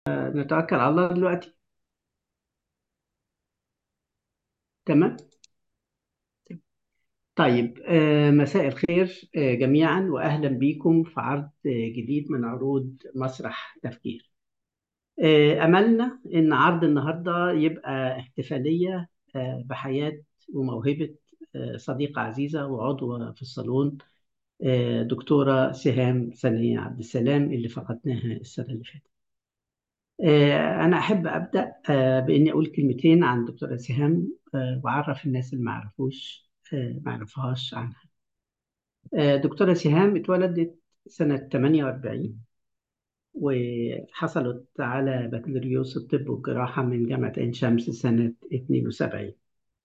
نتوكل على الله دلوقتي تمام طيب آه، مساء الخير آه، جميعا وأهلا بكم في عرض آه، جديد من عروض مسرح تفكير آه، أملنا إن عرض النهاردة يبقى احتفالية آه، بحياة وموهبة آه، صديقة عزيزة وعضوة في الصالون آه، دكتورة سهام ثانية عبد السلام اللي فقدناها السنة اللي فاتت آه، أنا أحب أبدأ آه، بإني أقول كلمتين عن دكتورة سهام آه، وأعرف الناس اللي ما يعرفوش آه، ما يعرفوهاش عنها آه، دكتورة سهام اتولدت سنة 48 وحصلت على بكالوريوس الطب والجراحة من جامعة عين شمس سنة 72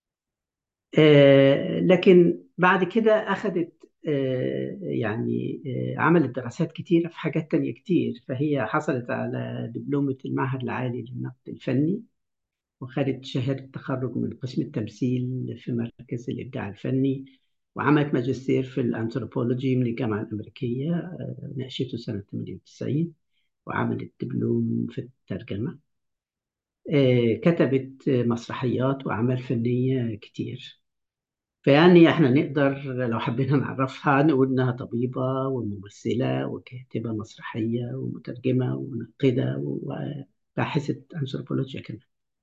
آه، لكن بعد كده أخذت آه، يعني آه، عملت دراسات كتيرة في حاجات تانية كتير فهي حصلت على دبلومة المعهد العالي للنقد الفني وخدت شهادة تخرج من قسم التمثيل في مركز الإبداع الفني وعملت ماجستير في الأنثروبولوجي من الجامعة الأمريكية آه، ناقشته سنة 98 وعملت دبلوم في الترجمة آه، كتبت مسرحيات وأعمال فنية كتير فيعني احنا نقدر لو حبينا نعرفها نقول انها طبيبة وممثلة وكاتبة مسرحية ومترجمة وناقدة وباحثة أنثروبولوجيا كمان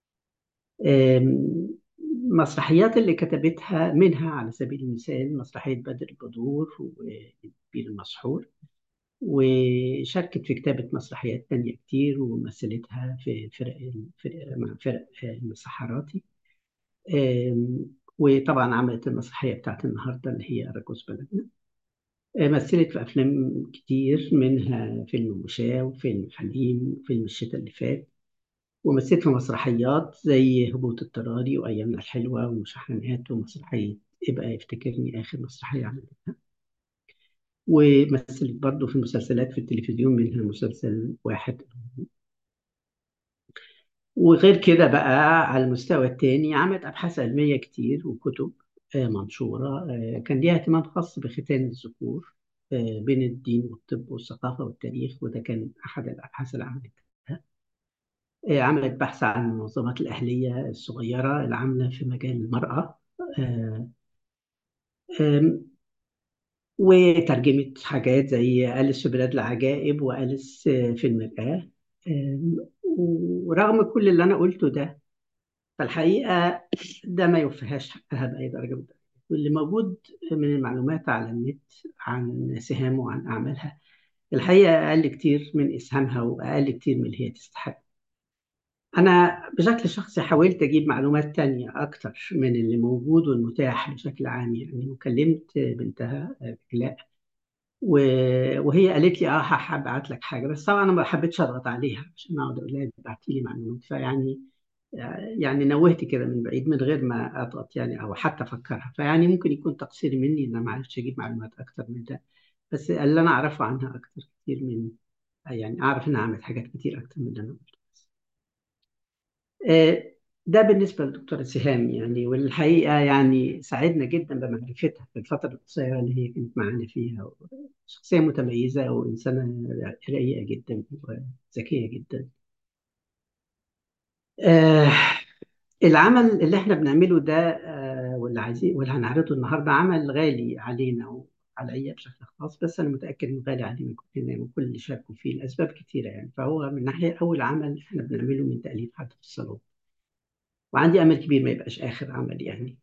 آم، مسرحيات اللي كتبتها منها على سبيل المثال مسرحية بدر البدور والبير المسحور وشاركت في كتابة مسرحيات تانية كتير ومثلتها في فرق فرق مع فرق المسحراتي آم، وطبعا عملت المسرحية بتاعت النهاردة اللي هي أراجوز بلدنا آه، مثلت في أفلام كتير منها فيلم مشاة وفيلم حليم وفيلم الشتاء اللي فات ومثلت في مسرحيات زي هبوط اضطراري وأيامنا الحلوة ومشاحنات ومسرحية ابقى يفتكرني آخر مسرحية عملتها ومثلت برضه في مسلسلات في التلفزيون منها مسلسل واحد وغير كده بقى على المستوى التاني عملت أبحاث علمية كتير وكتب آه، منشورة آه، كان ليها اهتمام خاص بختان الذكور آه، بين الدين والطب والثقافة والتاريخ وده كان أحد الأبحاث اللي عملتها آه، عملت بحث عن المنظمات الأهلية الصغيرة العاملة في مجال المرأة آه، آم، وترجمت حاجات زي أليس في بلاد العجائب وأليس آه، في المرآة آم، ورغم كل اللي أنا قلته ده فالحقيقة ده ما يوفيهاش حقها بأي درجة من الدرجات واللي موجود من المعلومات على النت عن سهام وعن أعمالها الحقيقة أقل كتير من إسهامها وأقل كتير من اللي هي تستحق أنا بشكل شخصي حاولت أجيب معلومات تانية أكتر من اللي موجود والمتاح بشكل عام يعني وكلمت بنتها بكلاء و- وهي قالت لي اه هبعت لك حاجه بس طبعا انا ما حبيتش اضغط عليها عشان اقعد اقول لها ابعتي لي معلومات فيعني يعني نوهت كده من بعيد من غير ما اضغط يعني او حتى افكرها فيعني ممكن يكون تقصير مني ان انا ما عرفتش اجيب معلومات اكتر من ده بس اللي انا اعرفه عنها اكتر كتير من يعني اعرف انها عملت حاجات كتير اكتر من اللي انا قلته آه، ده بالنسبه للدكتوره سهام يعني والحقيقه يعني سعدنا جدا بمعرفتها في الفتره القصيره اللي هي كانت معانا فيها شخصيه متميزه وانسانه رقيقه جدا وذكيه جدا آه، العمل اللي احنا بنعمله ده آه، واللي عايزين واللي هنعرضه النهارده عمل غالي علينا وعليا بشكل خاص بس انا متاكد انه غالي علينا كلنا وكل اللي شاركوا فيه لاسباب كتيره يعني فهو من ناحيه اول عمل احنا بنعمله من تاليف حد في الصالون وعندي امل كبير ما يبقاش اخر عمل يعني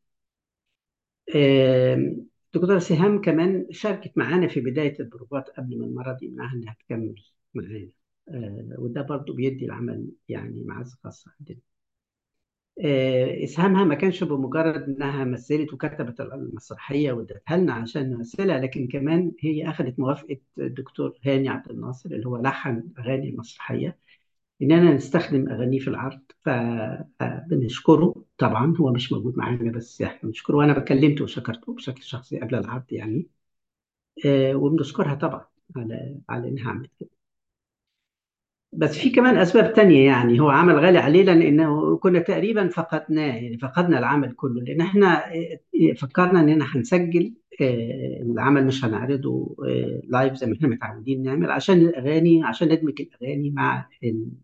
آم، دكتورة سهام كمان شاركت معانا في بداية البروفات قبل ما المرض يمنعها إنها تكمل معانا آه، وده برضو بيدي العمل يعني معزة خاصة عندنا آه، إسهامها ما كانش بمجرد إنها مثلت وكتبت المسرحية وادتها لنا عشان نمثلها لكن كمان هي أخذت موافقة الدكتور هاني عبد الناصر اللي هو لحن أغاني المسرحية إننا نستخدم أغانيه في العرض فبنشكره طبعا هو مش موجود معانا بس احنا بنشكره وأنا بكلمته وشكرته بشكل شخصي قبل العرض يعني آه، وبنشكرها طبعا على على إنها عملت كده بس في كمان أسباب تانية يعني هو عمل غالي علينا لأنه كنا تقريبا فقدناه يعني فقدنا العمل كله لأن احنا آه، فكرنا إننا هنسجل آه، العمل مش هنعرضه آه، لايف زي ما احنا متعودين نعمل عشان الأغاني عشان ندمج الأغاني مع ال-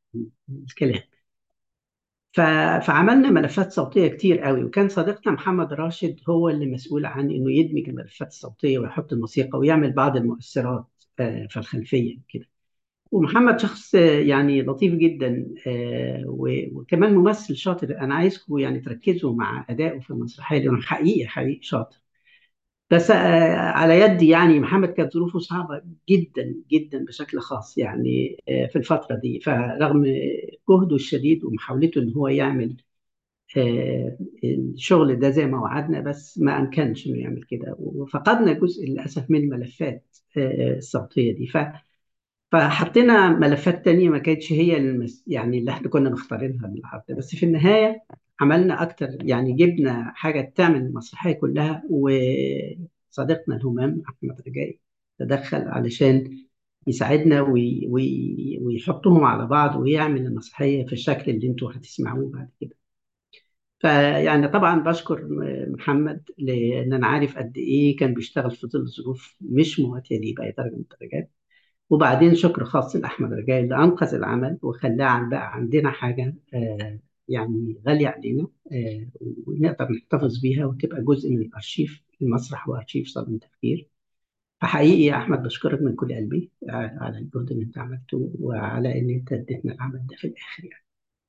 الكلام ف... فعملنا ملفات صوتية كتير قوي وكان صديقنا محمد راشد هو اللي مسؤول عن انه يدمج الملفات الصوتية ويحط الموسيقى ويعمل بعض المؤثرات آه، في الخلفية كده ومحمد شخص آه، يعني لطيف جدا آه، و- وكمان ممثل شاطر انا عايزكم يعني تركزوا مع ادائه في المسرحية لانه حقيقي حقيقي شاطر بس آه، على يد يعني محمد كانت ظروفه صعبة جدا جدا بشكل خاص يعني آه، في الفترة دي فرغم جهده الشديد ومحاولته ان هو يعمل آه، الشغل ده زي ما وعدنا بس ما امكنش انه يعمل كده وفقدنا جزء للاسف من الملفات آه، الصوتية دي ف فحطينا ملفات تانية ما كانتش هي المس... يعني اللي احنا كنا مختارينها للعرض بس في النهاية عملنا أكتر يعني جبنا حاجة تعمل المسرحية كلها وصديقنا الهمام أحمد رجائي تدخل علشان يساعدنا وي... وي... ويحطهم على بعض ويعمل المسرحية في الشكل اللي انتوا هتسمعوه بعد كده فيعني طبعا بشكر محمد لأن أنا عارف قد إيه كان بيشتغل في ظل ظروف مش مواتية ليه بأي درجة من الدرجات وبعدين شكر خاص لأحمد رجاء اللي أنقذ العمل وخلاه عن بقى عندنا حاجة آه، يعني غالية علينا آه، ونقدر نحتفظ بيها وتبقى جزء من الأرشيف المسرح وأرشيف صالون التفكير فحقيقي يا أحمد بشكرك من كل قلبي على الجهد اللي أنت عملته وعلى إن أنت اديتنا العمل ده في الآخر يعني.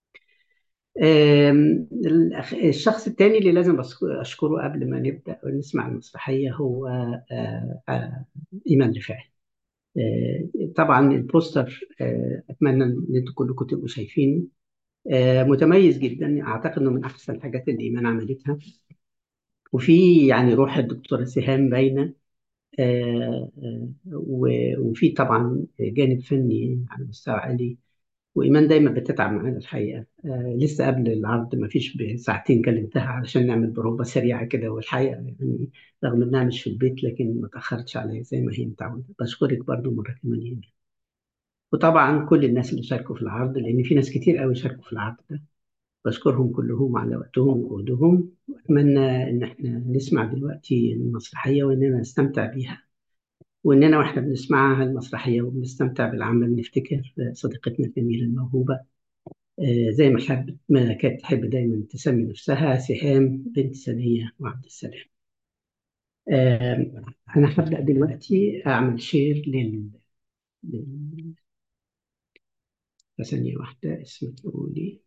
آم، الأخ- الشخص الثاني اللي لازم أشك- أشكره قبل ما نبدأ ونسمع المسرحية هو آه، آه، إيمان رفاعي آه، طبعا البوستر آه، اتمنى ان انتوا كلكم تبقوا شايفينه آه، متميز جدا اعتقد انه من احسن الحاجات اللي ايمان عملتها وفي يعني روح الدكتوره سهام باينه آه، آه، و- وفي طبعا جانب فني على مستوى عالي وايمان دايما بتتعب معانا الحقيقه آه، لسه قبل العرض ما فيش بساعتين كلمتها علشان نعمل بروفه سريعه كده والحقيقه يعني رغم انها مش في البيت لكن ما تاخرتش عليا زي ما هي متعوده بشكرك برضو مره كمان يا إيمان. وطبعا كل الناس اللي شاركوا في العرض لان في ناس كتير قوي شاركوا في العرض ده بشكرهم كلهم على وقتهم وجهدهم واتمنى ان احنا نسمع دلوقتي المسرحيه واننا نستمتع بيها واننا واحنا بنسمعها المسرحيه وبنستمتع بالعمل نفتكر صديقتنا الجميله الموهوبه آه، زي ما حب ما كانت تحب دايما تسمي نفسها سهام بنت سنيه وعبد السلام آه، انا هبدا دلوقتي اعمل شير لل لل- ثانيه واحده اسمحوا لي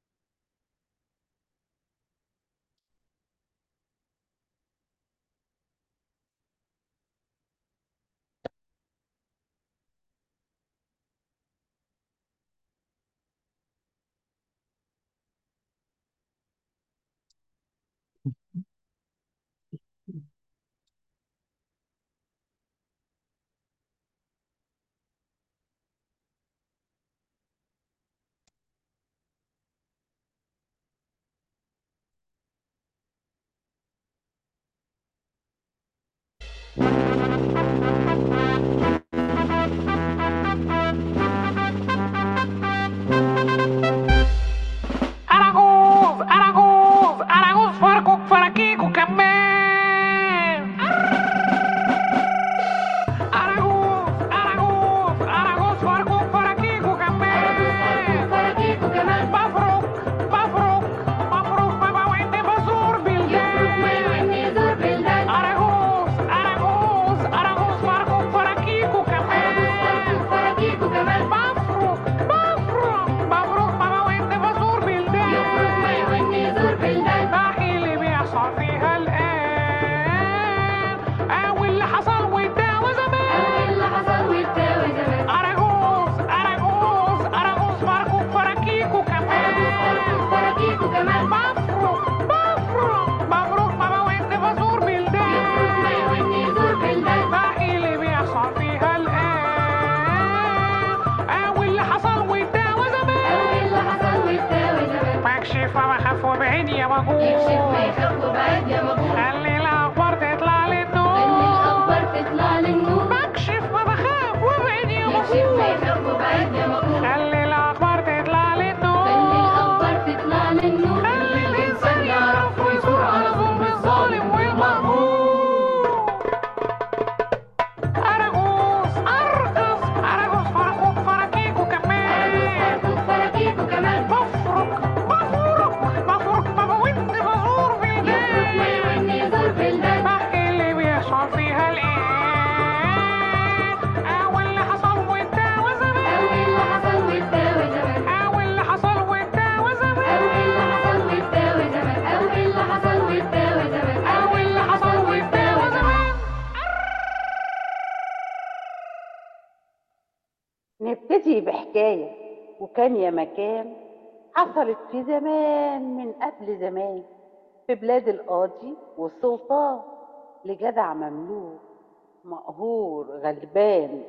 Araguz, Araguz, Araguz farkuk farakiku كمان Araguz, Araguz, Araguz farkuk farakiku كمان بفرك بفرك بفرك بابا وانت بزور بالجان Araguz, Araguz, Araguz farkuk farakiku كمان بفرك بفرك بفرك بابا وانت بزور بالجان باقي اللي بيحصل فيها الآن أو اللي حصل واتداوى زمان أراجوز أراجوز أراجوز فركوك فراكيكو كمان بفرك بفرك بفرك بابا وانت بزور بلدان باقي اللي بيحصل فيها الآن أو اللي حصل واتداوى زمان بكشف وبخاف وبعيد يا مجهول خلي الأخبار تطلع للنور بكشف وبخاف وبعيد يا مجهول خلي الأخبار تطلع للنور خلي الإنسان يعرف ويثور على ظلم الظالم والمأمور أرجوز أرجوز أرجوز فرقوك فراكيكو كمان حكاية وكان يا مكان حصلت في زمان من قبل زمان في بلاد القاضي والسلطان لجدع مملوك مقهور غلبان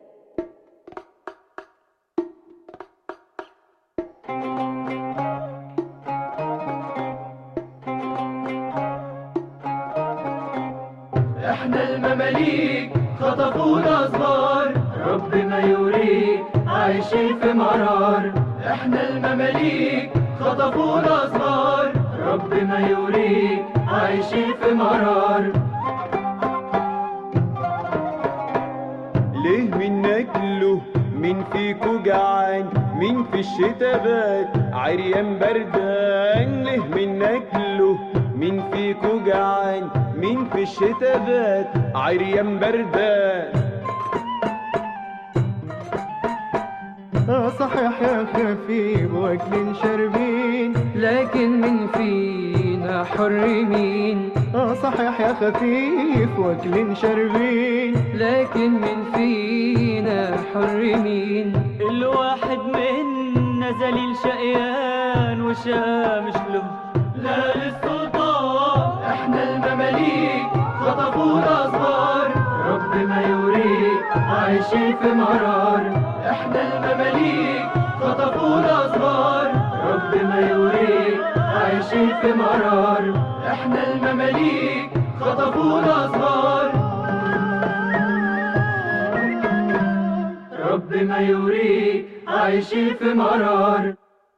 احنا المماليك خطفونا صغار ربنا يوريك عايشين في مرار احنا المماليك خطفونا صغار ربنا يوريك عايشين في مرار ليه منك له مين فيكو جعان مين في الشتا بات عريان بردان ليه منك له مين فيكو جعان مين في الشتا بات عريان بردان آه صحيح يا خفيف واكلين شاربين لكن من فينا حر مين آه صحيح يا خفيف واكلين شاربين لكن من فينا حر مين الواحد منا ذليل شقيان وشقى مش له لا للسلطان احنا المماليك خطفونا صغار ربنا يوريك عايشين في مرار احنا المماليك خطفونا صغار ربنا يوريك عايشين في مرار احنا المماليك خطفونا صغار ربنا يوريك عايشين في مرار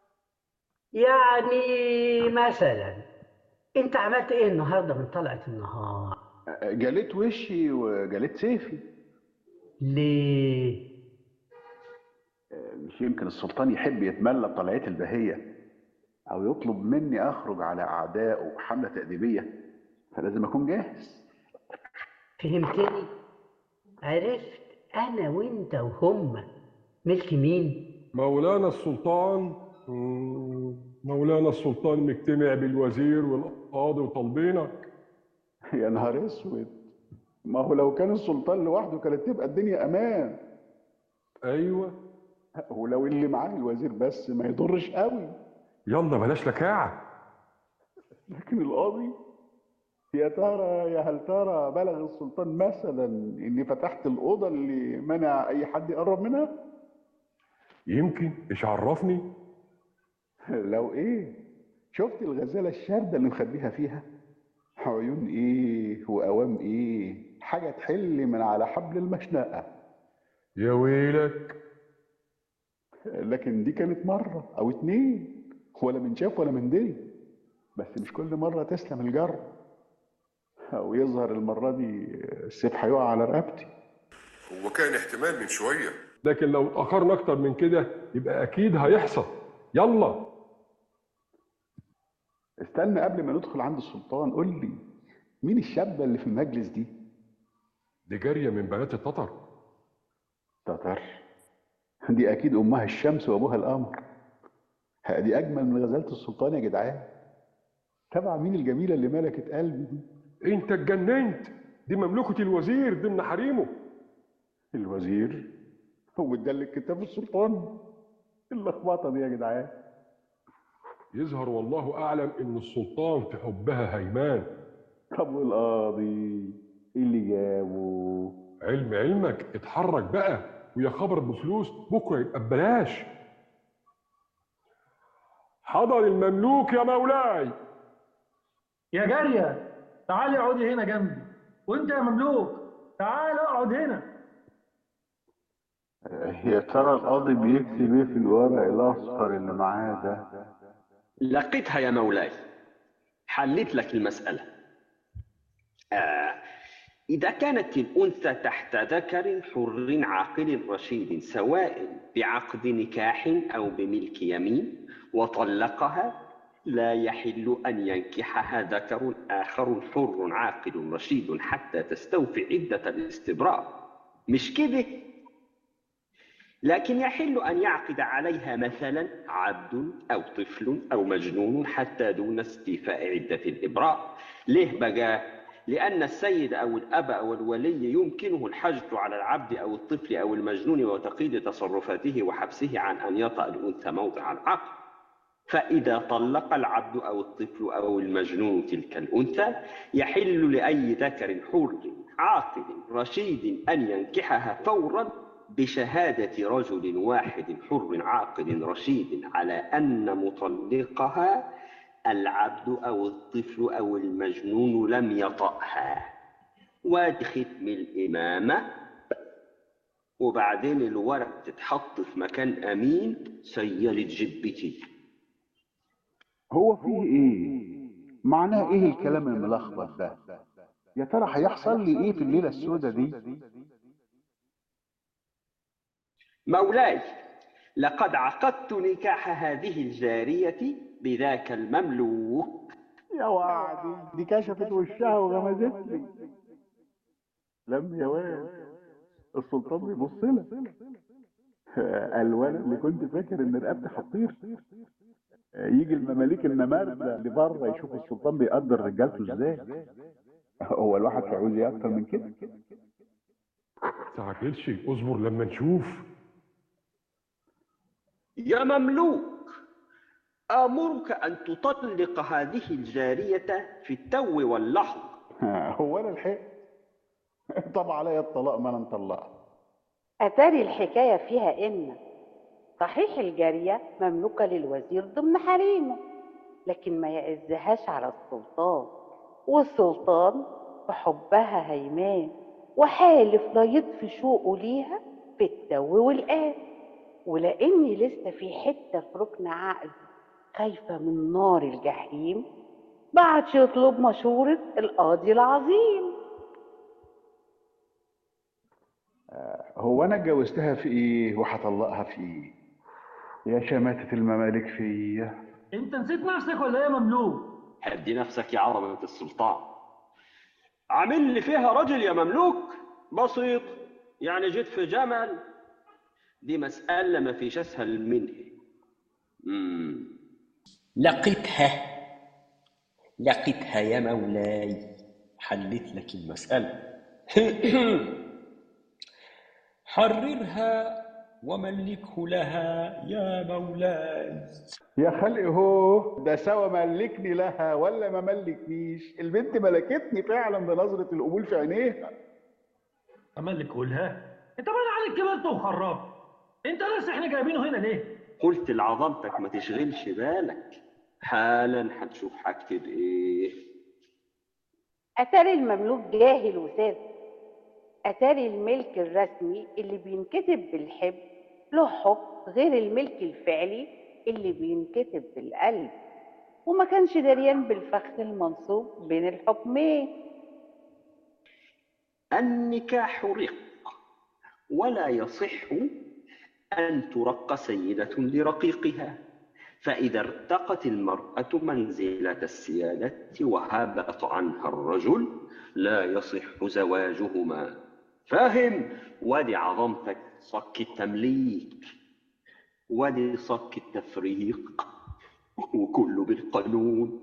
يعني مثلا انت عملت ايه النهارده من طلعة النهار جليت وشي وجليت سيفي ليه مش يمكن السلطان يحب يتملى بطلعتي البهية أو يطلب مني أخرج على أعدائه بحملة تأديبية فلازم أكون جاهز فهمتني عرفت انا وانت وهم ملك مين مولانا السلطان مم، مولانا السلطان مجتمع بالوزير والقاضي وطالبينك يا نهار أسود ما هو لو كان السلطان لوحده كانت تبقى الدنيا أمان ايوه ولو اللي معاه الوزير بس ما يضرش قوي يلا بلاش لكاعه لكن القاضي يا ترى يا هل ترى بلغ السلطان مثلا اني فتحت الاوضه اللي منع اي حد يقرب منها يمكن ايش عرفني لو ايه شفت الغزاله الشارده اللي مخبيها فيها عيون ايه وقوام ايه حاجه تحل من على حبل المشنقه يا ويلك لكن دي كانت مره او اتنين ولا من شاف ولا من دري بس مش كل مره تسلم الجر او يظهر المره دي السيف هيقع على رقبتي هو كان احتمال من شوية لكن لو اتاخرنا اكتر من كده يبقى اكيد هيحصل يلا استنى قبل ما ندخل عند السلطان قول لي مين الشابه اللي في المجلس دي دي جاريه من بنات التتر تتر دي اكيد امها الشمس وابوها القمر دي اجمل من غزاله السلطان يا جدعان تبع مين الجميله اللي ملكت قلبي دي انت اتجننت دي مملكه الوزير ضمن حريمه الوزير هو ده اللي كتاب السلطان اللخبطه دي يا جدعان يظهر والله اعلم ان السلطان في حبها هيمان طب والقاضي ايه اللي جابه علم علمك اتحرك بقى ويا خبر بفلوس بكره يبقى ببلاش حضر المملوك يا مولاي يا جارية تعالي اقعدي هنا جنبي وانت يا مملوك تعال اقعد هنا يا ترى القاضي بيكتب ايه في الورق الاصفر اللي معاه ده لقيتها يا مولاي حليت لك المسألة آه. إذا كانت الأنثى تحت ذكر حر عاقل رشيد سواء بعقد نكاح أو بملك يمين وطلقها لا يحل أن ينكحها ذكر آخر حر عاقل رشيد حتى تستوفي عدة الاستبراء مش كده لكن يحل أن يعقد عليها مثلا عبد أو طفل أو مجنون حتى دون استيفاء عدة الإبراء ليه بقى؟ لأن السيد أو الأب أو الولي يمكنه الحجر على العبد أو الطفل أو المجنون وتقييد تصرفاته وحبسه عن أن يطأ الأنثى موضع العقل فإذا طلق العبد أو الطفل أو المجنون تلك الأنثى يحل لأي ذكر حر عاقل رشيد أن ينكحها فورا بشهادة رجل واحد حر عاقل رشيد على أن مطلقها العبد أو الطفل أو المجنون لم يطأها وادي ختم الإمامة وبعدين الورق تتحط في مكان أمين سيلة جبتي هو فيه ايه معناه ايه الكلام الملخبط ده يا ترى هيحصل لي ايه في الليله السوداء دي مولاي لقد عقدت نكاح هذه الجارية بذاك المملوك يا وعدي دي كشفت وشها وغمزت لي لم يا واد السلطان بيبص لك الوان اللي كنت فاكر ان رقبتي هتطير يجي المماليك النمارده اللي بره يشوفوا السلطان بيقدر رجالته ازاي هو الواحد عاوز ايه اكتر من كده تعجلش اصبر لما نشوف يا مملوك آمرك أن تطلق هذه الجارية في التو واللحظة هو انا الحق طب عليا الطلاق ما انا مطلقها أتاري الحكاية فيها إن صحيح الجارية مملوكة للوزير ضمن حريمه لكن ما يعزهاش على السلطان والسلطان بحبها هيمان وحالف لا يطفي شوقه ليها في التو والآن ولأني لسه في حتة في ركن عقل خايفة من نار الجحيم بعتش يطلب مشورة القاضي العظيم هو انا اتجوزتها في ايه وهطلقها في ايه يا شماتة الممالك فيا انت نسيت نفسك ولا ايه يا مملوك هدي نفسك يا عظمة السلطان عامل لي فيها رجل يا مملوك بسيط يعني جيت في جمل دي مسألة ما فيش أسهل منها مم. لقيتها لقيتها يا مولاي حلت لك المسألة حررها وملكه لها يا مولاي يا خلق هو ده سوا ملكني لها ولا ما ملكنيش البنت ملكتني فعلا بنظرة القبول في عينيها املك قولها انت باين عليك كبرت وخربت انت لسه احنا جايبينه هنا ليه قلت لعظمتك ما تشغلش بالك حالا هتشوف هكتب ايه أتاري المملوك جاهل وساذج أتاري الملك الرسمي اللي بينكتب بالحب له حكم غير الملك الفعلي اللي بينكتب بالقلب وما كانش دريان بالفخ المنصوب بين الحكمين النكاح رق ولا يصح أن ترق سيدة لرقيقها فإذا ارتقت المرأة منزلة السيادة وهبط عنها الرجل لا يصح زواجهما فاهم وادي عظمتك صك التمليك وادي صك التفريق وكله بالقانون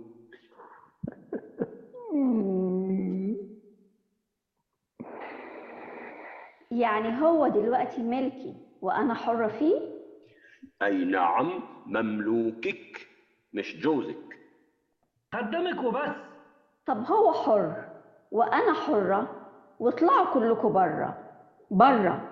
يعني هو دلوقتي ملكي وأنا حرة فيه؟ أي نعم مملوكك مش جوزك قدامك وبس طب هو حر وأنا حرة واطلعوا كلكم بره بره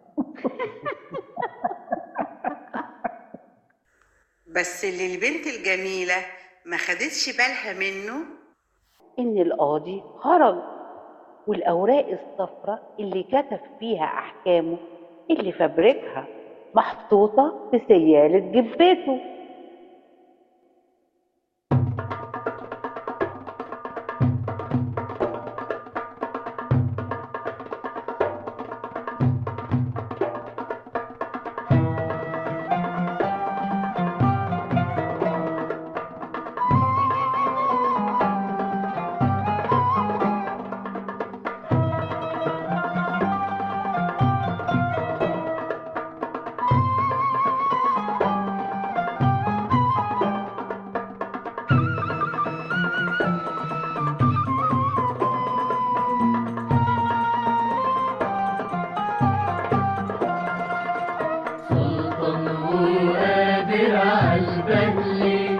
بس اللي البنت الجميلة ما خدتش بالها منه إن القاضي خرج والأوراق الصفراء اللي كتب فيها أحكامه اللي فبركها محطوطة في سيالة جبته قادر البهلي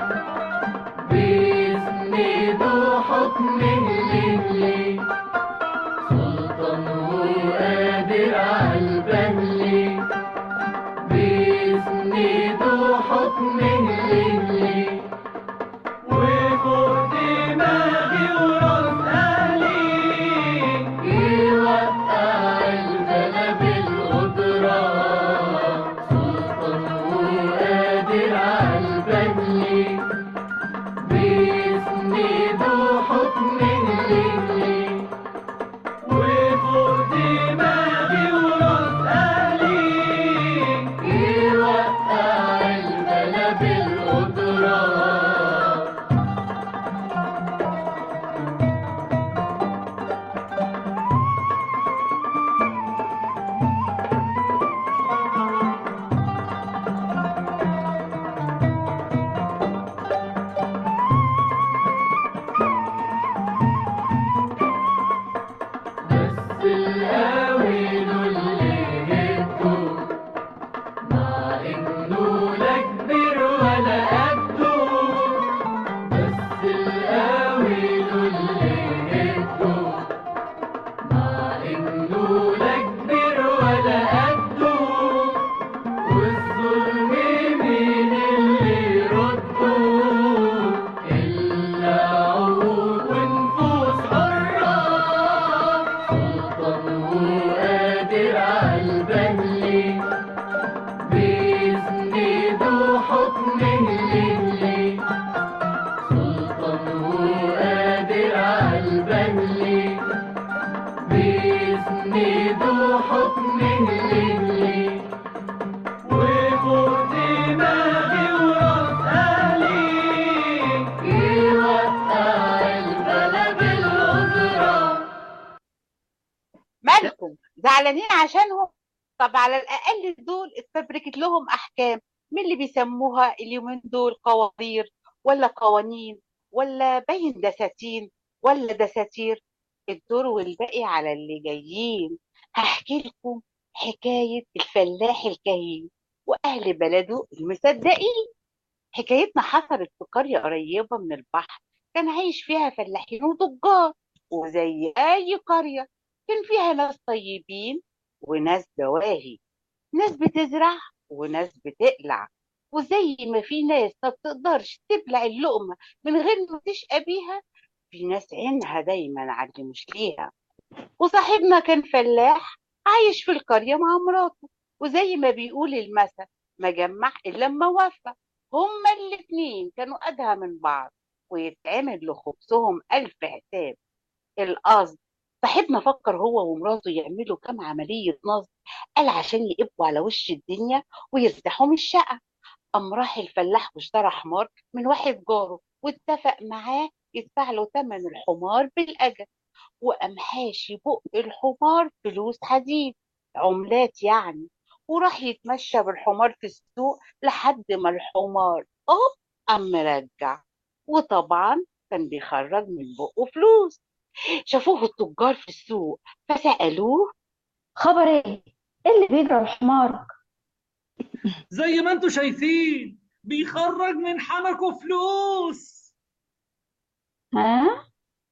بيسندوا حكمه للي سلطان وقادر البهلي بيسندوا حكمه للي وفوق دماغي وراس اهلي يوقع البلا بالقدرة سلطان وقادر عالبهلي بيسندوا حكمه للي وفوق دماغي وراس اهلي يوقع البلا بالقدرة بس القاوي اللي هدوا مع انه لا كبير ولا قده بس القاوي اللي هدوا مع انه لا كبير ولا قده والظلم مين اللي يرده الا عقول ونفوس حره سلطان وقادر عالبهلي بيسندوا حكمه للي سلطان وقادر عالبهلي بيسندوا حكمه للي وفوق دماغي وراس اهلي يوقع البلا بالقدره مالكم زعلانين عشانهم طب على الأقل دول اتفبركت لهم أحكام من اللي بيسموها اليومين دول قوادير ولا قوانين ولا باين دساتين ولا دساتير الدور والباقي على اللي جايين هحكي لكم حكاية الفلاح الكهين وأهل بلده المصدقين حكايتنا حصلت في قرية قريبة من البحر كان عايش فيها فلاحين وتجار وزي أي قرية كان فيها ناس طيبين وناس دواهي ناس بتزرع وناس بتقلع وزي ما في ناس ما بتقدرش تبلع اللقمة من غير ما تشقى بيها في ناس عينها دايما على اللي مش ليها وصاحبنا كان فلاح عايش في القرية مع مراته وزي ما بيقول المثل ما جمع إلا لما وفى هما الاتنين كانوا أدهى من بعض ويتعمل لخبزهم ألف حساب القصد صاحبنا فكر هو ومراته يعملوا كام عملية نصب قال عشان يقبوا على وش الدنيا ويرتاحوا من الشقة قام راح الفلاح واشترى حمار من واحد جاره واتفق معاه يدفع له ثمن الحمار بالأجل وقام حاشي بق الحمار فلوس حديد عملات يعني وراح يتمشى بالحمار في السوق لحد ما الحمار أوب قام مرجع وطبعا كان بيخرج من بقه فلوس شافوه التجار في السوق فسألوه خبر ايه؟ ايه اللي بيجرى لحمارك؟ زي ما انتوا شايفين بيخرج من حنكه فلوس ها؟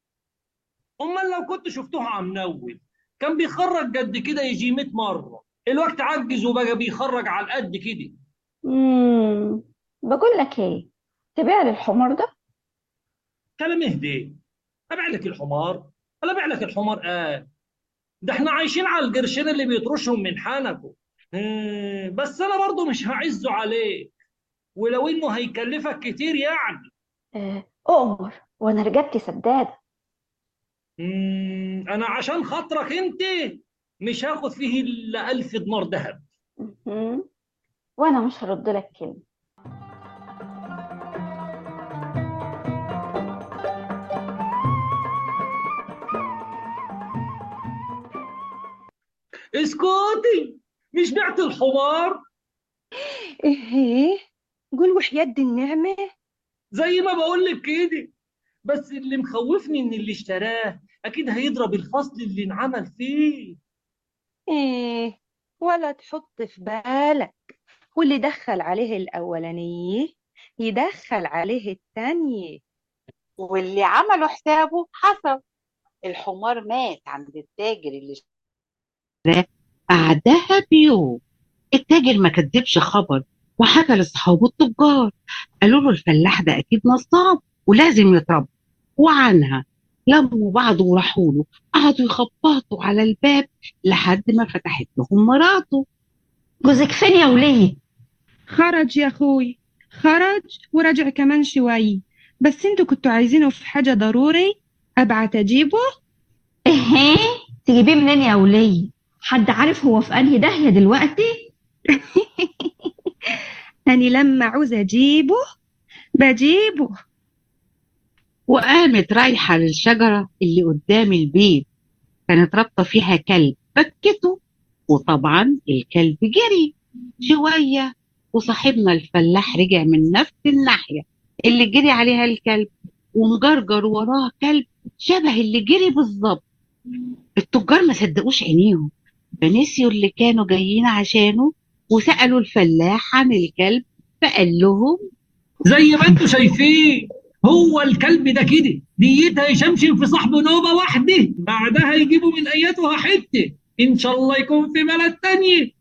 امال لو كنت شفتوه عم منول كان بيخرج قد كده يجي 100 مره الوقت عجز وبقى بيخرج على القد كده امم بقول لك ايه؟ تبيع لي الحمار ده؟ كلام اهدي ابيع لك الحمار ولا ابيع لك الحمار اه ده احنا عايشين على القرشين اللي بيطرشهم من حنكه آه، بس انا برضو مش هعزه عليك ولو انه هيكلفك كتير يعني آه، أؤمر وانا رجبتي سدادة مم، انا عشان خاطرك انت مش هاخد فيه الا ألف دينار ذهب مم. وانا مش هرد لك كلمة اسكتي مش بعت الحمار ايه قول وحياة النعمة زي ما بقول لك كده بس اللي مخوفني ان اللي اشتراه اكيد هيضرب الفصل اللي انعمل فيه ايه ولا تحط في بالك واللي دخل عليه الأولانية يدخل عليه التانية واللي عملوا حسابه حصل الحمار مات عند التاجر اللي بعدها بيوم التاجر ما كدبش خبر وحكى لاصحابه التجار قالوا له الفلاح ده اكيد نصاب ولازم يتربى وعنها لموا بعض وراحوا له قعدوا يخبطوا على الباب لحد ما فتحت لهم مراته جوزك فين يا وليه خرج يا اخوي خرج ورجع كمان شوي بس انتوا كنتوا عايزينه في حاجة ضروري ابعت اجيبه ايه تجيبيه منين يا وليه حد عارف هو في انهي داهية دلوقتي أنا لما عاوز أجيبه بجيبه وقامت رايحة للشجرة اللي قدام البيت كانت رابطة فيها كلب بكته وطبعا الكلب جري شوية وصاحبنا الفلاح رجع من نفس الناحية اللي جري عليها الكلب ومجرجر وراه كلب شبه اللي جري بالظبط التجار ما صدقوش عينيهم فنسيوا اللي كانوا جايين عشانه وسألوا الفلاح عن الكلب فقال لهم زي ما انتم شايفين هو الكلب ده كده ديتها يشمشم في صاحبه نوبة واحدة بعدها يجيبوا من اياتها حتة ان شاء الله يكون في بلد تانية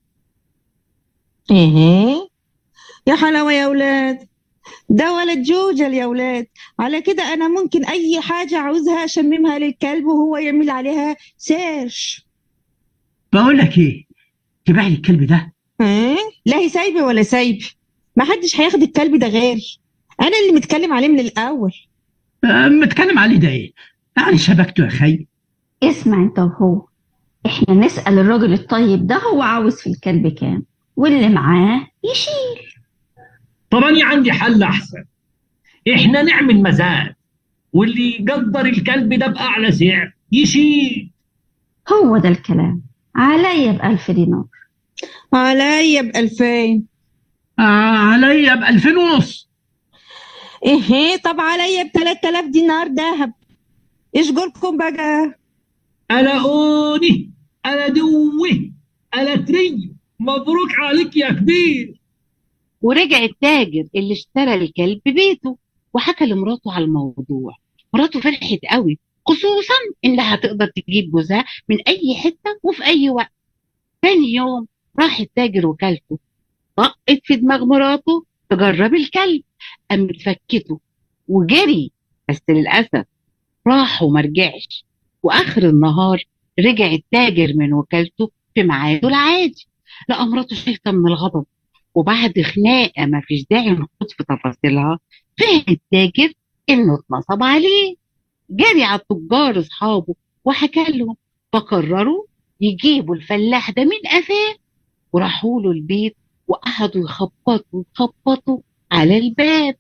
ايه يا حلاوة يا ولاد ده ولد جوجل يا ولاد على كده انا ممكن اي حاجة عاوزها اشممها للكلب وهو يعمل عليها سيرش بقول لك ايه تبيع لي الكلب ده ايه لا هي سايبه ولا سايبه ما حدش هياخد الكلب ده غيري انا اللي متكلم عليه من الاول آه، متكلم عليه ده ايه يعني شبكته يا خي اسمع انت وهو احنا نسأل الراجل الطيب ده هو عاوز في الكلب كام واللي معاه يشيل طب انا عندي حل احسن احنا نعمل مزاد واللي يقدر الكلب ده باعلى سعر يشيل هو ده الكلام عليا بألف دينار عليا بألفين آه عليا بألفين ونص ايه طب عليا بتلات آلاف دينار دهب ايش قولكم بقى انا اوني انا دوي انا تري مبروك عليك يا كبير ورجع التاجر اللي اشترى الكلب بيته وحكى لمراته على الموضوع مراته فرحت قوي خصوصا انها تقدر تجيب جوزها من اي حته وفي اي وقت تاني يوم راح التاجر وكلته طقت في دماغ مراته تجرب الكلب قامت فكته وجري بس للاسف راح وما رجعش واخر النهار رجع التاجر من وكالته في ميعاده العادي لقى مراته شايفه من الغضب وبعد خناقه ما فيش داعي نخوض في تفاصيلها فهم التاجر انه اتنصب عليه جري على التجار اصحابه وحكى لهم فقرروا يجيبوا الفلاح ده من قفاه وراحوا له البيت وقعدوا يخبطوا يخبطوا على الباب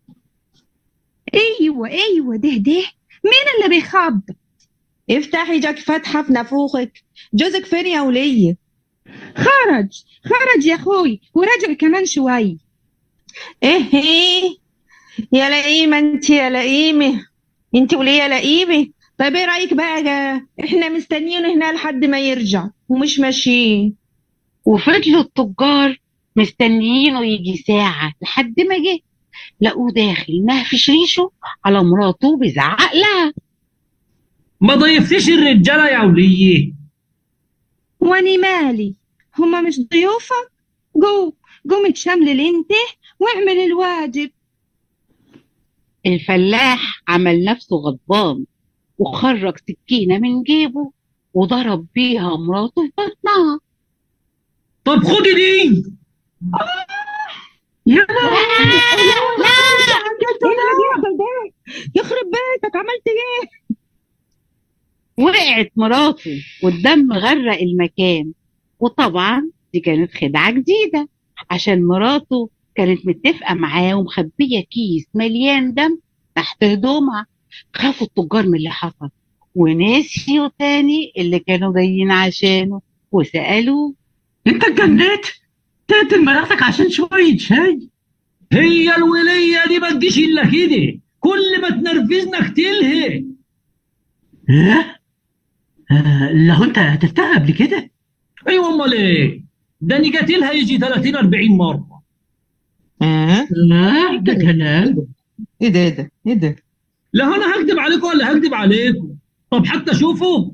ايوه ايوه ده ده مين اللي بيخبط افتحي جاك فاتحة في نافوخك جوزك فين يا ولية خرج خرج يا اخوي ورجع كمان شوي ايه ايه يا لئيمة انت يا لئيمة انت ولية لئيمة طيب ايه رأيك بقى جا؟ احنا مستنيينه هنا لحد ما يرجع ومش ماشيين وفضلوا التجار مستنيينه يجي ساعة لحد ما جه لقوه داخل مهفش ريشه على مراته بيزعق لها ما ضيفتيش الرجاله يا وليه واني مالي هما مش ضيوفك جو قوم اتشمل انت واعمل الواجب الفلاح عمل نفسه غضبان وخرج سكينة من جيبه وضرب بيها مراته في بطنها طب خدي دي يا لا يخرب بيتك عملت ايه وقعت مراته والدم غرق المكان وطبعا دي كانت خدعة جديدة عشان مراته كانت متفقة معاه ومخبية كيس مليان دم تحت هدومها خافوا التجار من اللي حصل ونسيوا تاني اللي كانوا جايين عشانه وسألوه انت اتجنيت تقتل مراتك عشان شوية شاي هي الولية دي ما تجيش الا كده كل ما تنرفزنا اقتلها ايه؟ آه لو انت قتلتها قبل كده ايوه امال ايه ده انا جات لها يجي 30 40 مره اه لا ده كلام ايه ده ايه ده ايه ده لا انا هكذب عليكم ولا هكذب عليكم طب حتى شوفوا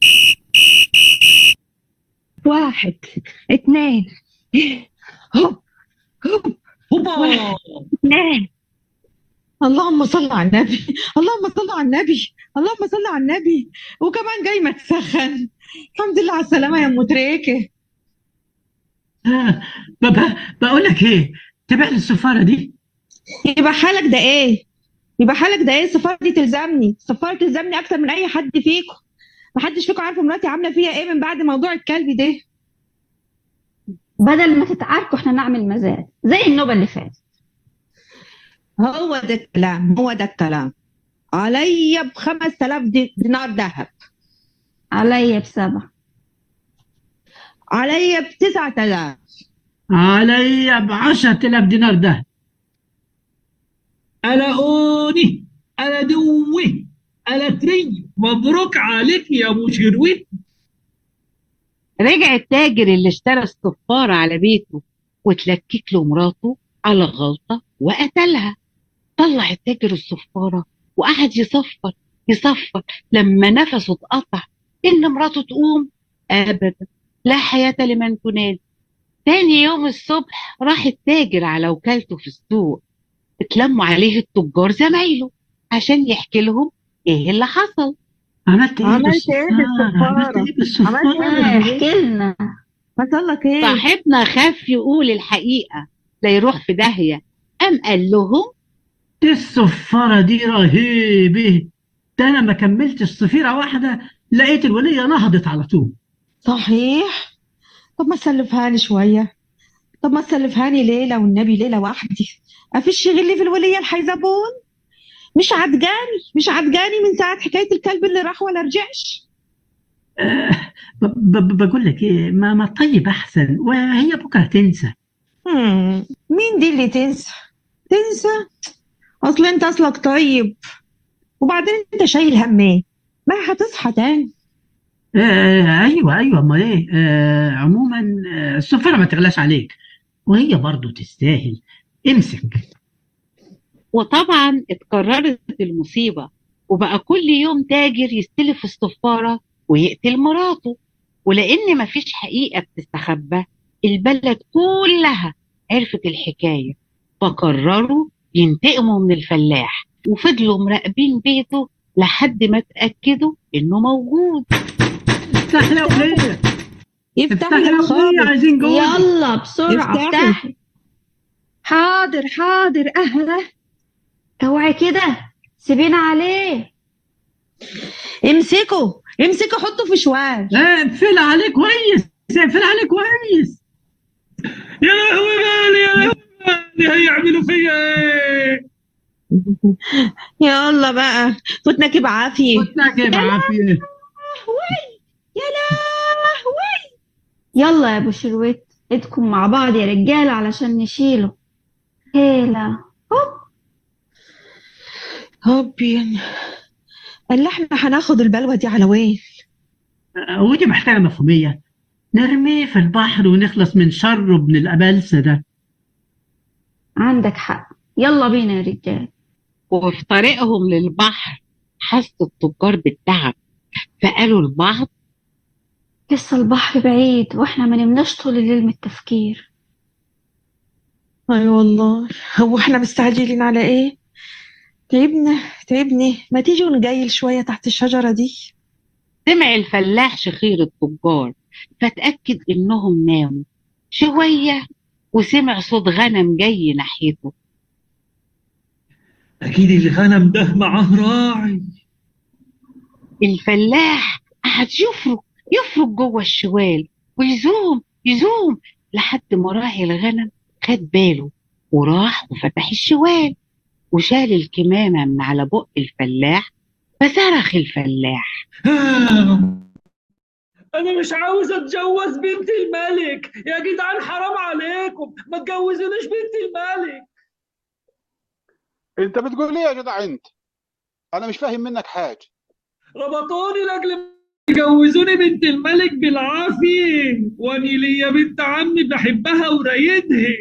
واحد اتنين هوب هوب هوبا اتنين اللهم صل على النبي اللهم صل على النبي اللهم صل على النبي وكمان جاي ما تسخن الحمد لله على السلامة يا ام تريكة آه بابا بقول لك ايه تبع لي السفاره دي يبقى حالك ده ايه يبقى حالك ده ايه السفارة دي تلزمني السفارة تلزمني اكتر من اي حد فيكم محدش فيكم عارفه مراتي عاملة فيها ايه من بعد موضوع الكلب ده بدل ما تتعاركوا احنا نعمل مزاد زي النوبة اللي فاتت هو ده الكلام هو ده الكلام عليا ب 5000 دي- دينار ذهب عليا بسبعة عليا ب 9000 عليا ب 10000 دينار ده انا اوني انا دوي انا تري مبروك عليك يا ابو شرويت رجع التاجر اللي اشترى الصفارة على بيته وتلكك له مراته على غلطة وقتلها طلع التاجر الصفارة وقعد يصفر يصفر لما نفسه اتقطع إن مراته تقوم أبدا لا حياة لمن تنادي تاني يوم الصبح راح التاجر على وكالته في السوق اتلموا عليه التجار زمايله عشان يحكي لهم ايه اللي حصل عملت ايه عملت ايه بالسفاره عملت بالسفارة ايه بالسفاره عملت ايه آه، احكي لنا حصل لك ايه صاحبنا خاف يقول الحقيقة لا يروح في داهية قام قال لهم دي السفاره دي رهيبه ده انا ما كملتش صفيره واحده لقيت الوليه نهضت على طول صحيح طب ما تسلفهاني شوية طب ما تسلفهاني ليلة والنبي ليلة وحدي أفيش غلي في الولية الحيزبون مش عدجاني مش عدجاني من ساعة حكاية الكلب اللي راح ولا رجعش آه ب- ب- بقول لك ايه ما ما طيب احسن وهي بكره تنسى مم. مين دي اللي تنسى تنسى أصل أنت أصلك طيب وبعدين أنت شايل هم إيه ما هتصحى تاني آه ايوه ايوه امال ايه آه عموما آه السفاره ما تغلاش عليك وهي برضو تستاهل امسك وطبعا اتكررت المصيبة وبقى كل يوم تاجر يستلف الصفارة ويقتل مراته ولأن مفيش حقيقة بتستخبى البلد كلها عرفت الحكاية فقرروا ينتقموا من الفلاح وفضلوا مراقبين بيته لحد ما اتأكدوا إنه موجود افتح يا وليه افتح افتح يا يا وليه خابر عايزين جوه يلا بسرعة افتحي. افتحي حاضر حاضر أهلا اوعي كده سيبينا عليه امسكوا امسكوا حطوا في شوال آه اقفل عليه كويس اقفل عليه كويس يا لهوي مالي يا لهوي مالي هيعملوا فيا ايه يلا بقى فتناكي بعافية فتناك بعافيه لهوي يا لهوي يلا يا ابو شرويت ايدكم مع بعض يا رجالة علشان نشيله هيلا هوب هوبين اللي احنا هناخد البلوة دي على وين آه ودي محتاجه مفهوميه نرميه في البحر ونخلص من شره ابن الابلسه ده عندك حق يلا بينا يا رجال وفي طريقهم للبحر حسوا التجار بالتعب فقالوا لبعض لسه البحر بعيد واحنا ما نمناش طول الليل من التفكير اي والله هو احنا مستعجلين على ايه تعبنا تعبني ما تيجي ونجيل شوية تحت الشجرة دي سمع الفلاح شخير التجار فتأكد إنهم ناموا شوية وسمع صوت غنم جاي ناحيته اكيد الغنم ده معاه راعي الفلاح قعد يفرك يفرك جوه الشوال ويزوم يزوم لحد ما راعي الغنم خد باله وراح وفتح الشوال وشال الكمامة من على بق الفلاح فصرخ الفلاح انا مش عاوز اتجوز بنت الملك يا جدعان حرام عليكم ما تجوزونيش بنت الملك انت بتقول ايه يا جدع انت انا مش فاهم منك حاجه ربطوني لاجل يجوزوني بنت الملك بالعافية واني ليا بنت عمي بحبها ورايدها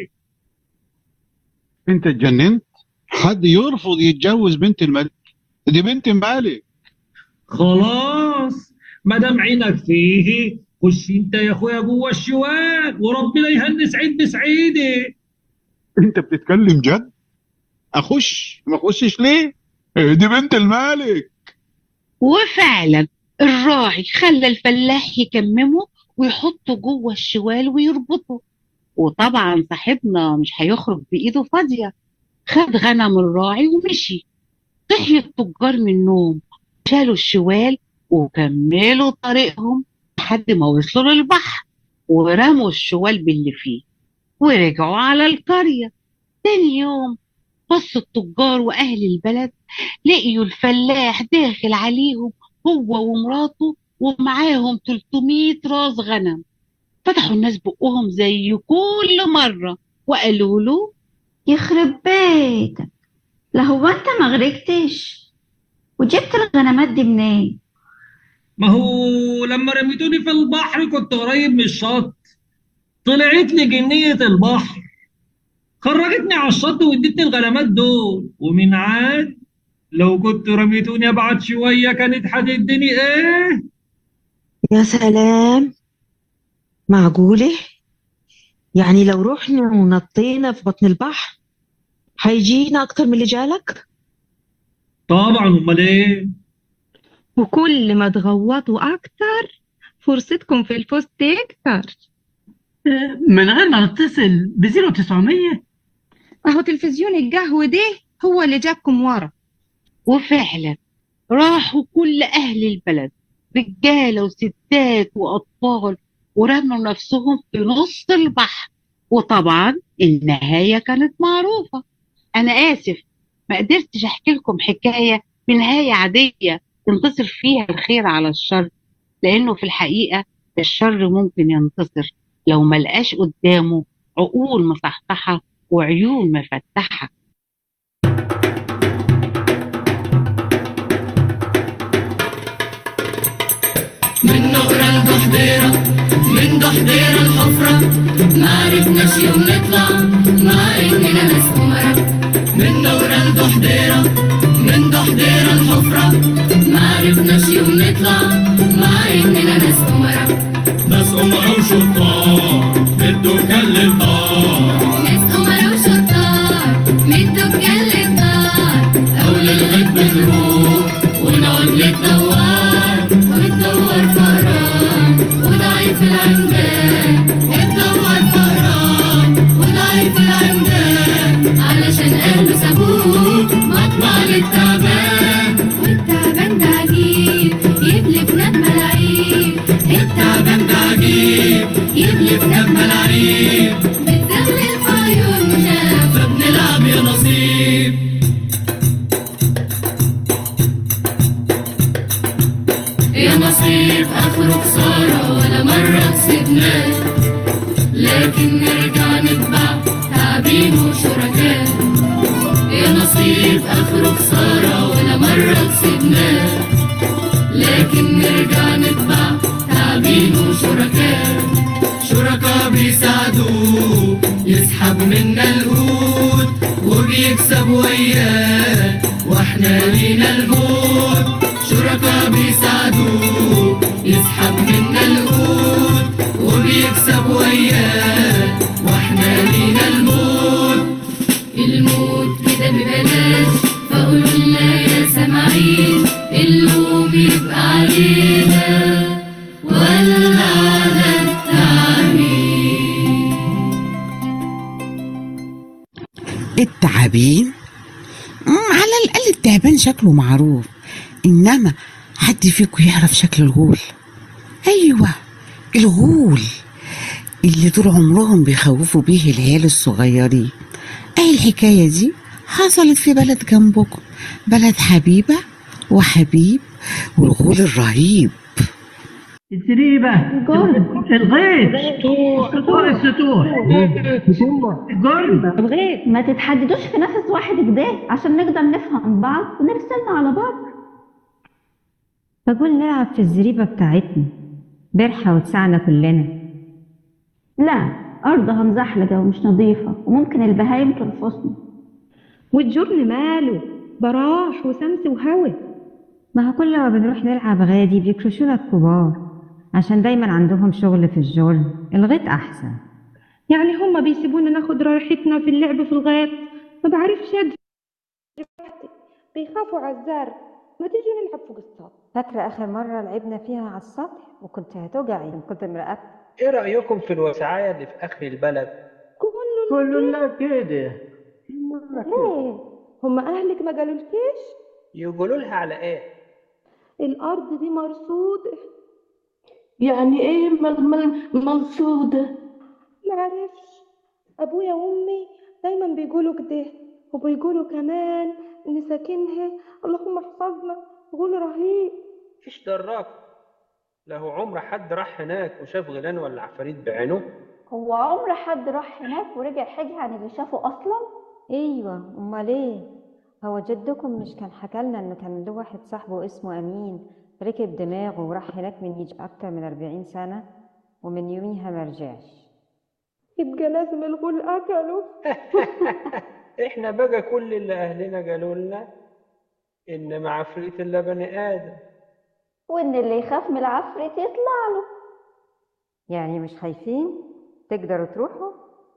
انت اتجننت حد يرفض يتجوز بنت الملك دي بنت الملك خلاص ما دام عينك فيه خش انت يا اخويا جوه الشوال وربنا يهني سعيد بسعيدي انت بتتكلم جد اخش ما اخشش ليه دي بنت الملك وفعلا الراعي خلى الفلاح يكممه ويحطه جوه الشوال ويربطه وطبعا صاحبنا مش هيخرج بإيده فاضية خد غنم الراعي ومشي صحي التجار من النوم شالوا الشوال وكملوا طريقهم لحد ما وصلوا للبحر ورموا الشوال باللي فيه ورجعوا على القرية تاني يوم بص التجار وأهل البلد لقيوا الفلاح داخل عليهم هو ومراته ومعاهم 300 راس غنم فتحوا الناس بقهم زي كل مرة وقالوا له يخرب بيتك لا هو انت ما غرقتش وجبت الغنمات دي منين ما هو لما رميتوني في البحر كنت قريب من الشط طلعت لي جنية البحر خرجتني على الشط وادتني الغنمات دول ومن عاد لو كنت رميتوني ابعد شوية كانت هتديني ايه يا سلام معقولة يعني لو رحنا ونطينا في بطن البحر هيجينا أكتر من اللي جالك طبعا امال ايه وكل ما تغوطوا أكتر فرصتكم في الفوز تكتر من غير ما نتصل بزيرو 900 أهو تلفزيون القهوة ده هو اللي جابكم ورا وفعلا راحوا كل أهل البلد رجالة وستات وأطفال ورموا نفسهم في نص البحر وطبعا النهاية كانت معروفة أنا آسف ما قدرتش أحكي لكم حكاية بنهاية عادية تنتصر فيها الخير على الشر لأنه في الحقيقة الشر ممكن ينتصر لو ملقاش قدامه عقول مصحصحة وعيون مفتحة من نقرة لضحضيرة من ضحضيرة الحفرة ما عرفناش يوم نطلع مع إننا ناس أمرا من نقرة لضحضيرة من ضحضيرة الحفرة ما عرفناش يوم نطلع مع إننا ناس أمرا ناس أمرا وشطار بدو كل الطار ناس أمرا وشطار مدوا بجل الدار أو للغد بنروح ونقعد للدوار وتدور فهران وضعيف العمدان تدور فهران وضعيف العمدان علشان أهله سابوه مطمع للتعبان والتعبان ده عجيب يبلف نجمة العيب التعبان ده عجيب يبلف نجمة العريب بتزغلل في عيوننا فبنلعب يا نصيب يا نصيب اخره خسارة ولا مرة كسبناه لكن نرجع نتبع تعبين وشركاء يا نصيب اخره خسارة ولا مرة كسبناه لكن نرجع نتبع تعبين وشركاء شركاء بيساعدوه يسحب منا القوت وبيكسب وياه واحنا لينا الجود شركاء بيساعدوه يسحب منا القوت وبيكسب وياه واحنا لينا الموت الموت كده ببلاش فقولوا لنا يا سامعين اللوم يبقى علينا ولا على التعبين التعابين مم، على الأقل التعبان شكله معروف إنما حد فيكم يعرف شكل الغول أيوة الغول اللي طول عمرهم بيخوفوا بيه العيال الصغيرين أي الحكاية دي حصلت في بلد جنبكم بلد حبيبة وحبيب والغول الرهيب الزريبة الغيط السطوح السطوح الجرم الغيط ما تتحددوش في نفس واحد كده عشان نقدر نفهم بعض ونرسلنا على بعض بقول نلعب في الزريبة بتاعتنا برحة وتسعنا كلنا لا أرضها مزحلقة ومش نظيفة وممكن البهايم ترفصنا والجرن ماله براح وسمس وهوا ما هو كل ما بنروح نلعب غادي بيكرشونا الكبار عشان دايما عندهم شغل في الجرن الغيط أحسن يعني هما بيسيبونا ناخد راحتنا في اللعب في الغيط ما بعرفش أدفع بيخافوا على الزرع ما تيجي نلعب فوق السطح فاكرة آخر مرة لعبنا فيها على السطح وكنت هتوجعي من كتر مراقبتك ايه رأيكم في الوسعاية اللي في آخر البلد؟ كلنا كده ليه هما أهلك ما قالولكيش يقولوا لها على ايه؟ الأرض دي مرصودة يعني ايه مل مل ملصودة معرفش أبويا وأمي دايما بيقولوا كده وبيقولوا كمان إن ساكنها اللهم احفظنا غول رهيب ايش دراك؟ له عمر حد راح هناك وشاف غيلان ولا عفاريت بعينه؟ هو عمر حد راح هناك ورجع حاجة عن اللي شافه أصلا؟ ايوه امال ايه هو جدكم مش كان حكالنا انه كان له واحد صاحبه اسمه امين ركب دماغه وراح هناك من يجي اكتر من أربعين سنة ومن يوميها ما رجعش يبقى لازم الغول أكله احنا بقى كل اللي اهلنا قالوا لنا ان مع عفريت الا بني ادم وإن اللي يخاف من العفريت يطلع له يعني مش خايفين تقدروا تروحوا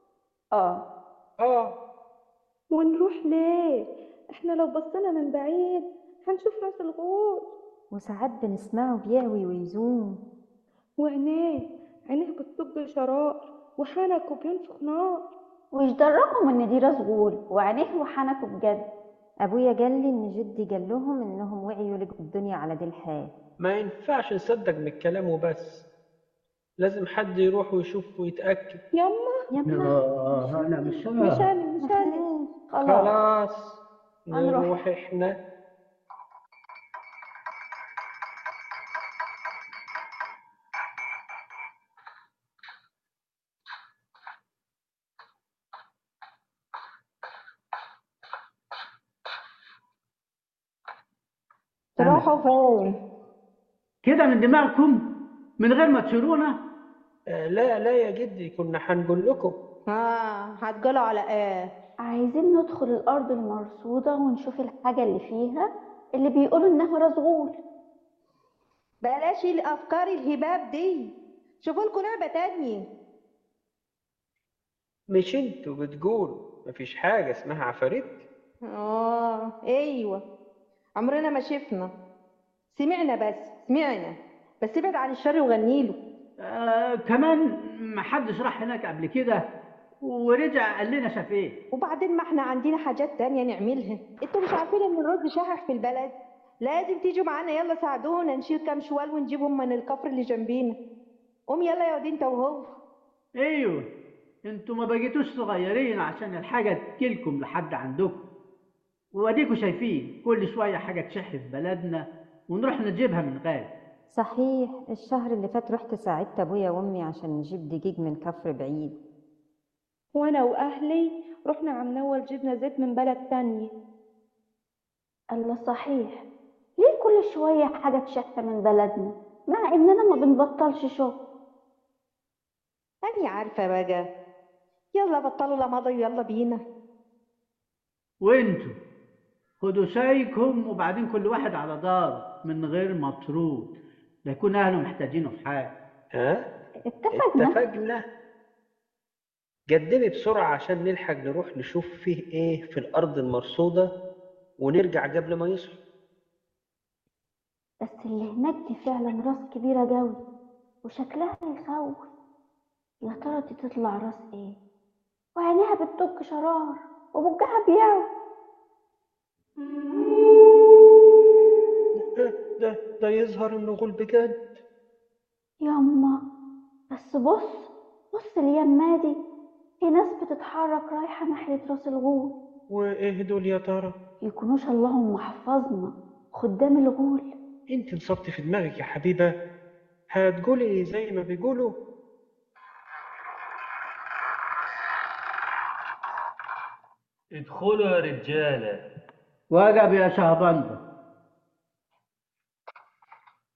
اه اه ونروح ليه احنا لو بصينا من بعيد هنشوف راس الغول وساعات بنسمعه بيعوي ويزوم وعينيه عينيه بتطب شرار وحنكه بينفخ نار وإيش دراكم إن دي راس غول وعينيه وحنكوا بجد ابويا قال لي ان جدي قال لهم انهم وعيوا لقوا الدنيا على دي الحال ما ينفعش نصدق من الكلام وبس لازم حد يروح ويشوف ويتأكد يما آه أنا مش مش أنا مش أنا خلاص هنروح. نروح احنا تروحوا فين كده من دماغكم من غير ما تشيرونا آه لا لا يا جدي كنا هنقول لكم ها هتقولوا على ايه عايزين ندخل الأرض المرصودة ونشوف الحاجة اللي فيها اللي بيقولوا إنها راس غول بلاش الافكار الهباب دي شوفوا لكم لعبه تانية مش انتوا بتقولوا مفيش حاجة اسمها عفاريت اه ايوه عمرنا ما شفنا سمعنا بس سمعنا بس ابعد عن الشر وغنيله آه كمان ما حدش راح هناك قبل كده ورجع قال لنا شاف ايه وبعدين ما احنا عندنا حاجات تانية نعملها انتوا مش عارفين ان الرز شحح في البلد لازم تيجوا معانا يلا ساعدونا نشيل كام شوال ونجيبهم من الكفر اللي جنبينا قوم يلا يا ودي انت وهو ايوه انتوا ما بقيتوش صغيرين عشان الحاجه تجيلكم لحد عندكم واديكوا شايفين كل شويه حاجه تشح في بلدنا ونروح نجيبها من غالي صحيح الشهر اللي فات رحت ساعدت ابويا وامي عشان نجيب دقيق من كفر بعيد وانا واهلي رحنا عم نول جبنا زيت من بلد تانية الله صحيح ليه كل شوية حاجة تشح من بلدنا مع إننا ما بنبطلش شغل أنا عارفة بقى يلا بطلوا لمضي يلا بينا وانتوا خدوا شايكم وبعدين كل واحد على دار من غير مطرود لا يكون اهله محتاجينه في حاجه ها اتفقنا اتفقنا قدمي بسرعة عشان نلحق نروح نشوف فيه ايه في الأرض المرصودة ونرجع قبل ما يصحوا بس اللي هناك دي فعلا راس كبيرة جوي وشكلها يخوف يا ترى دي تطلع راس ايه وعينيها بتدق شرار وبجها بيعوي ده ده, ده يظهر انه غول بجد ياما بس بص بص اليمة دي في ناس بتتحرك رايحة ناحية راس الغول وايه دول يا ترى يكونوش اللهم حفظنا خدام الغول انت انصبت في دماغك يا حبيبة هتقولي زي ما بيقولوا ادخلوا يا رجالة وجب يا شهبندة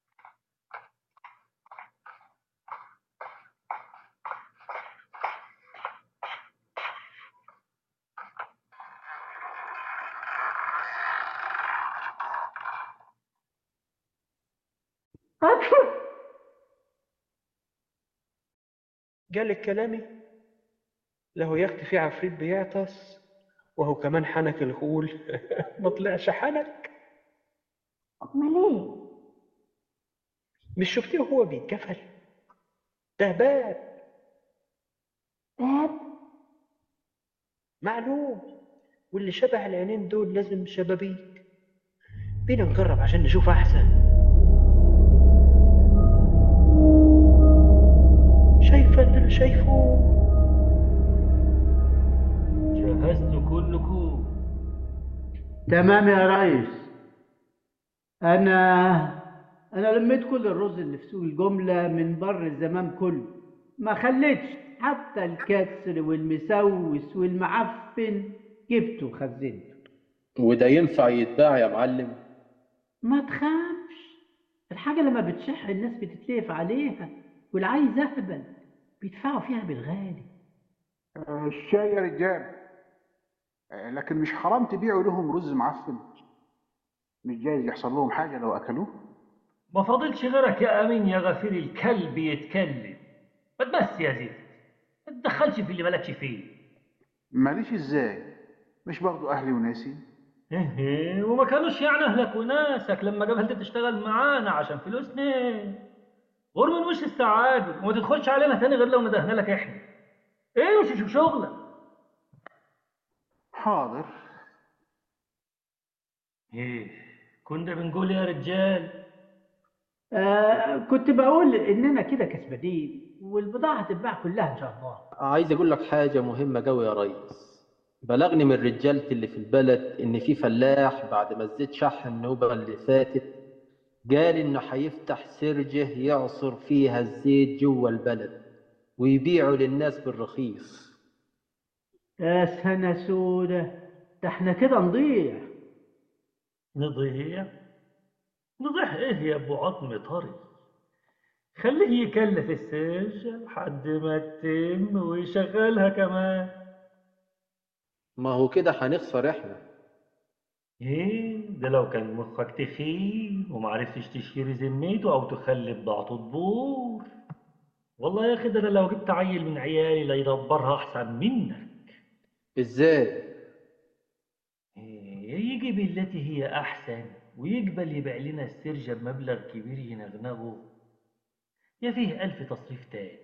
جالك كلامي له يا اختي في عفريت بيعطس وهو كمان حنك الغول ما طلعش حنك امال ايه مش شفتيه وهو بيتكفل ده باب باب معلوم واللي شبه العينين دول لازم شبابيك بينا نجرب عشان نشوف احسن شايفه اللي انا شايفه جهزتوا كلكم تمام يا ريس انا انا لميت كل الرز اللي في سوق الجمله من بر الزمام كله ما خليتش حتى الكسر والمسوس والمعفن جبته وخزنته وده ينفع يتباع يا معلم ما تخافش الحاجه لما بتشح الناس بتتلف عليها والعايز اهبل بيدفعوا فيها بالغالي آه، الشاي يا رجال آه، لكن مش حرام تبيعوا لهم رز معفن مش جايز يحصل لهم حاجة لو أكلوه ما فاضلش غيرك يا امين يا غفير الكلب يتكلم ما تبس يا زفت ما تدخلش في اللي مالكش فيه ماليش ازاي مش برضو أهلي وناسي إيه، وما كانوش يعني اهلك وناسك لما قبلت تشتغل معانا عشان فلوسنا غور من وش السعادة وما تدخلش علينا تاني غير لو ندهنا لك احنا ايه مش شوف شغلك حاضر ايه كنا بنقول يا رجال آه كنت بقول اننا كده كسبانين والبضاعه هتتباع كلها ان شاء الله عايز اقول لك حاجة مهمة قوي يا ريس بلغني من رجالتي اللي في البلد ان في فلاح بعد ما الزيت شح النوبة اللي فاتت قال انه هيفتح سرجة يعصر فيها الزيت جوه البلد ويبيعه للناس بالرخيص يا سنة سودة ده احنا كده نضيع نضيع نضيع ايه يا ابو عظم طري خليه يكلف السرجة لحد ما تتم ويشغلها كمان ما هو كده هنخسر احنا ايه ده لو كان مخك تخين ومعرفتش تشتري ذمته او تخلي بضاعته تبور والله يا اخي ده انا لو جبت عيل من عيالي لا يدبرها احسن منك ازاي إيه، يجي بالتي هي احسن ويقبل يبيع لنا السرجة بمبلغ كبير ينغنغه يا فيه ألف تصريف تاني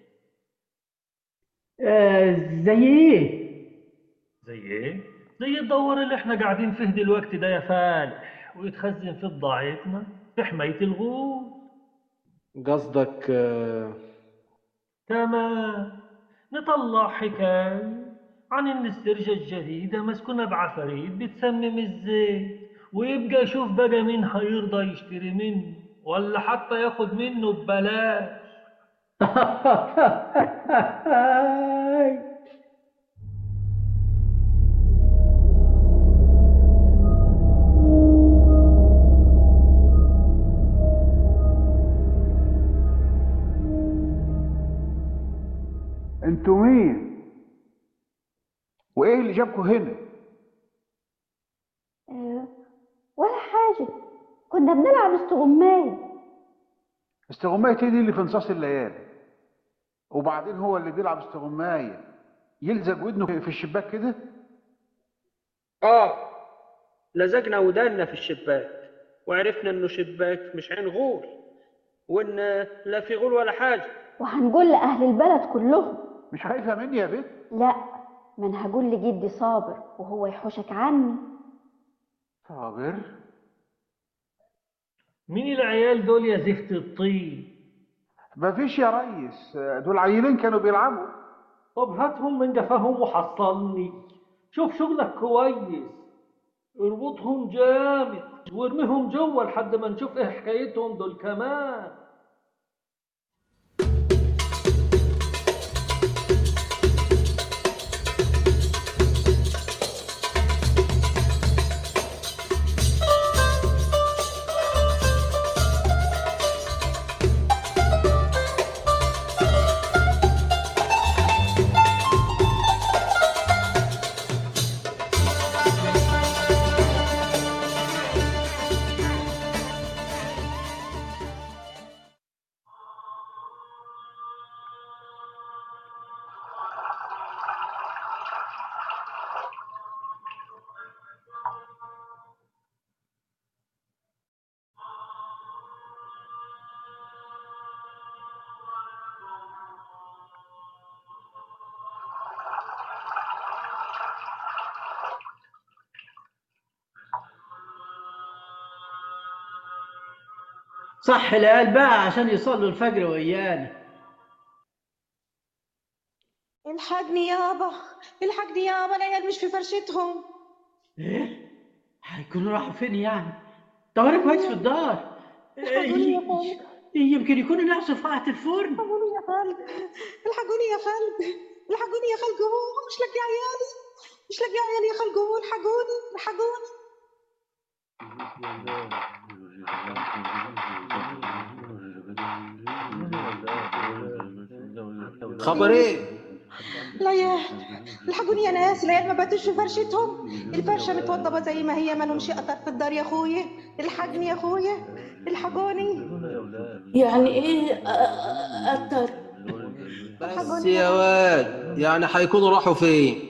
آه زي ايه زي ايه؟ زي الدوار اللي احنا قاعدين فيه دلوقتي ده يا فالح ويتخزن في بضاعتنا في حماية الغول قصدك آه، تمام نطلع حكاية عن إن السرجة الجديدة مسكونة بعفاريت بتسمم الزيت ويبقى يشوف بقى مين هيرضى يشتري منه ولا حتى ياخد منه ببلاش انتوا مين وايه اللي جابكوا هنا آه، ولا حاجة كنا بنلعب استغماية استغماية ايه دي اللي في نصاص الليالي وبعدين هو اللي بيلعب استغماية يلزق ودنه في الشباك كده اه لزقنا وداننا في الشباك وعرفنا انه شباك مش عين غول وان لا في غول ولا حاجه وهنقول لأهل البلد كلهم مش خايفة مني يا بنت لا ما انا هقول لجدي صابر وهو يحوشك عني صابر مين العيال دول يا زفت الطين مفيش يا ريس دول عيلين كانوا بيلعبوا طب هاتهم من جفاهم وحصلني شوف شغلك كويس اربطهم جامد وارميهم جوه لحد ما نشوف ايه حكايتهم دول كمان صح العيال بقى عشان يصلوا الفجر ويانا الحقني يابا الحقني يابا العيال مش في فرشتهم ايه هيكونوا راحوا فين يعني طب انا كويس في الدار الحقوني يا خالد يمكن يكونوا نفسه في قاعة الفرن الحقوني يا خالد الحقوني يا خالد الحقوني يا خالد جوه مش لاقي عيالي مش لاقي عيالي يا خالد جوه الحقوني الحقوني خبر ايه؟ العيال الحقوني يا ناس العيال ما باتوش في فرشتهم الفرشه متوضبه زي ما هي ما لهمش قطر في الدار يا اخويا الحقني يا اخويا الحقوني يعني ايه قطر بس يا واد يعني هيكونوا راحوا فين؟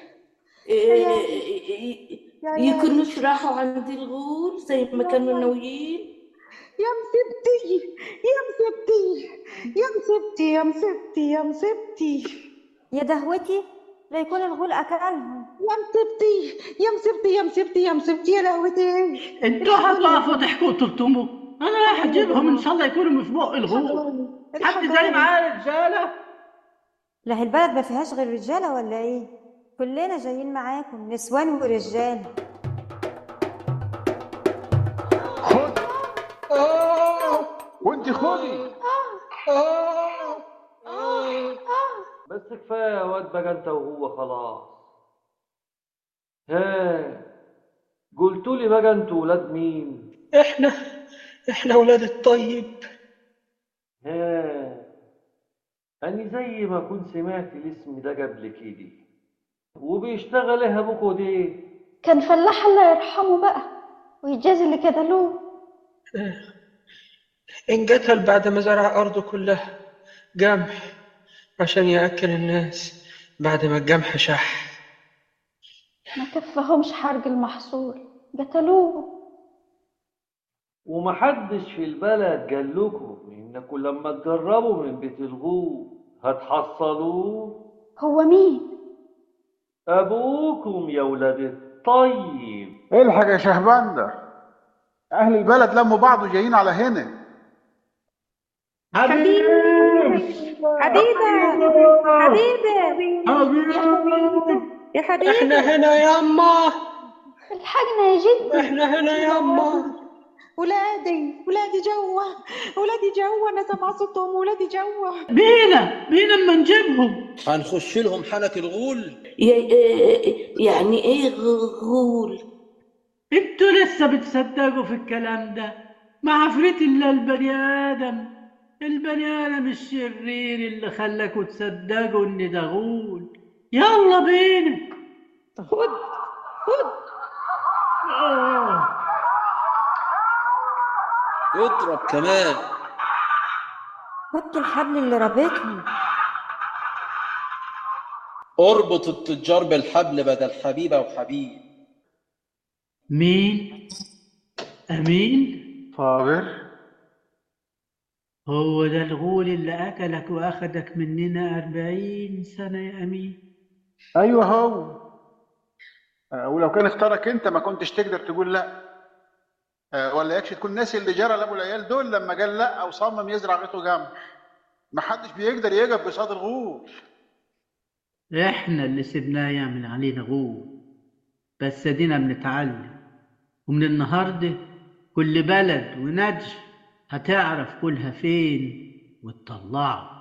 يكونوش راحوا عند الغول زي ما كانوا ناويين يا مسبتي يا مسبتي يا مسبتي يا مسبتي يا مسبتي يا دهوتي لا يكون الغول اكلهم يا مسبتي يا مسبتي يا مسبتي يا مسبتي يا لهوتي انتوا هتقفوا تحكوا وتلطموا انا رايح اجيبهم ان شاء الله يكونوا مش بق الغول حد زي معايا رجاله لا هي البلد ما فيهاش غير رجاله ولا ايه كلنا جايين معاكم نسوان ورجال وانت خدي بس كفايه يا واد بقى انت وهو خلاص ها قلتوا لي بقى انتوا ولاد مين احنا احنا ولاد الطيب ها أنا زي ما كنت سمعت الاسم ده قبل كده وبيشتغل ايه ابوكوا ده كان فلاح الله يرحمه بقى ويجازي اللي كده له انقتل بعد ما زرع أرضه كلها قمح عشان يأكل الناس بعد ما القمح شح ما كفهمش حرق المحصول قتلوه ومحدش في البلد قال لكم انكم لما تجربوا من بيت الغول هتحصلوه هو مين ابوكم يا ولاد الطيب الحق يا شهبندر اهل البلد لموا بعض وجايين على هنا حبيبي حبيبة حبيبة يا حبيبي احنا هنا يا اما الحقنا يا جدي احنا هنا يا اما ولادي ولادي جوا ولادي جوا انا سامعه صوتهم ولادي جوا بينا بينا اما نجيبهم هنخش لهم حنك الغول يعني ايه غول انتوا لسه بتصدقوا في الكلام ده ما عفريت الا البني ادم البني ادم الشرير اللي خلاكوا تصدقوا ان ده غول يلا بينا خد خد آه. اضرب كمان فك الحبل اللي رابطهم اربط التجار بالحبل بدل حبيبة وحبيب مين امين صابر هو ده الغول اللي اكلك واخدك مننا أربعين سنة يا امين ايوه هو آه، ولو كان اختارك انت ما كنتش تقدر تقول لا آه، ولا يكفي تكون ناسي اللي جرى لابو العيال دول لما قال لا او صمم يزرع غيطه جنب ما حدش بيقدر يقف قصاد الغول احنا اللي سيبناه يعمل علينا غول بس ادينا بنتعلم ومن النهارده كل بلد ونجم هتعرف كلها فين وتطلعه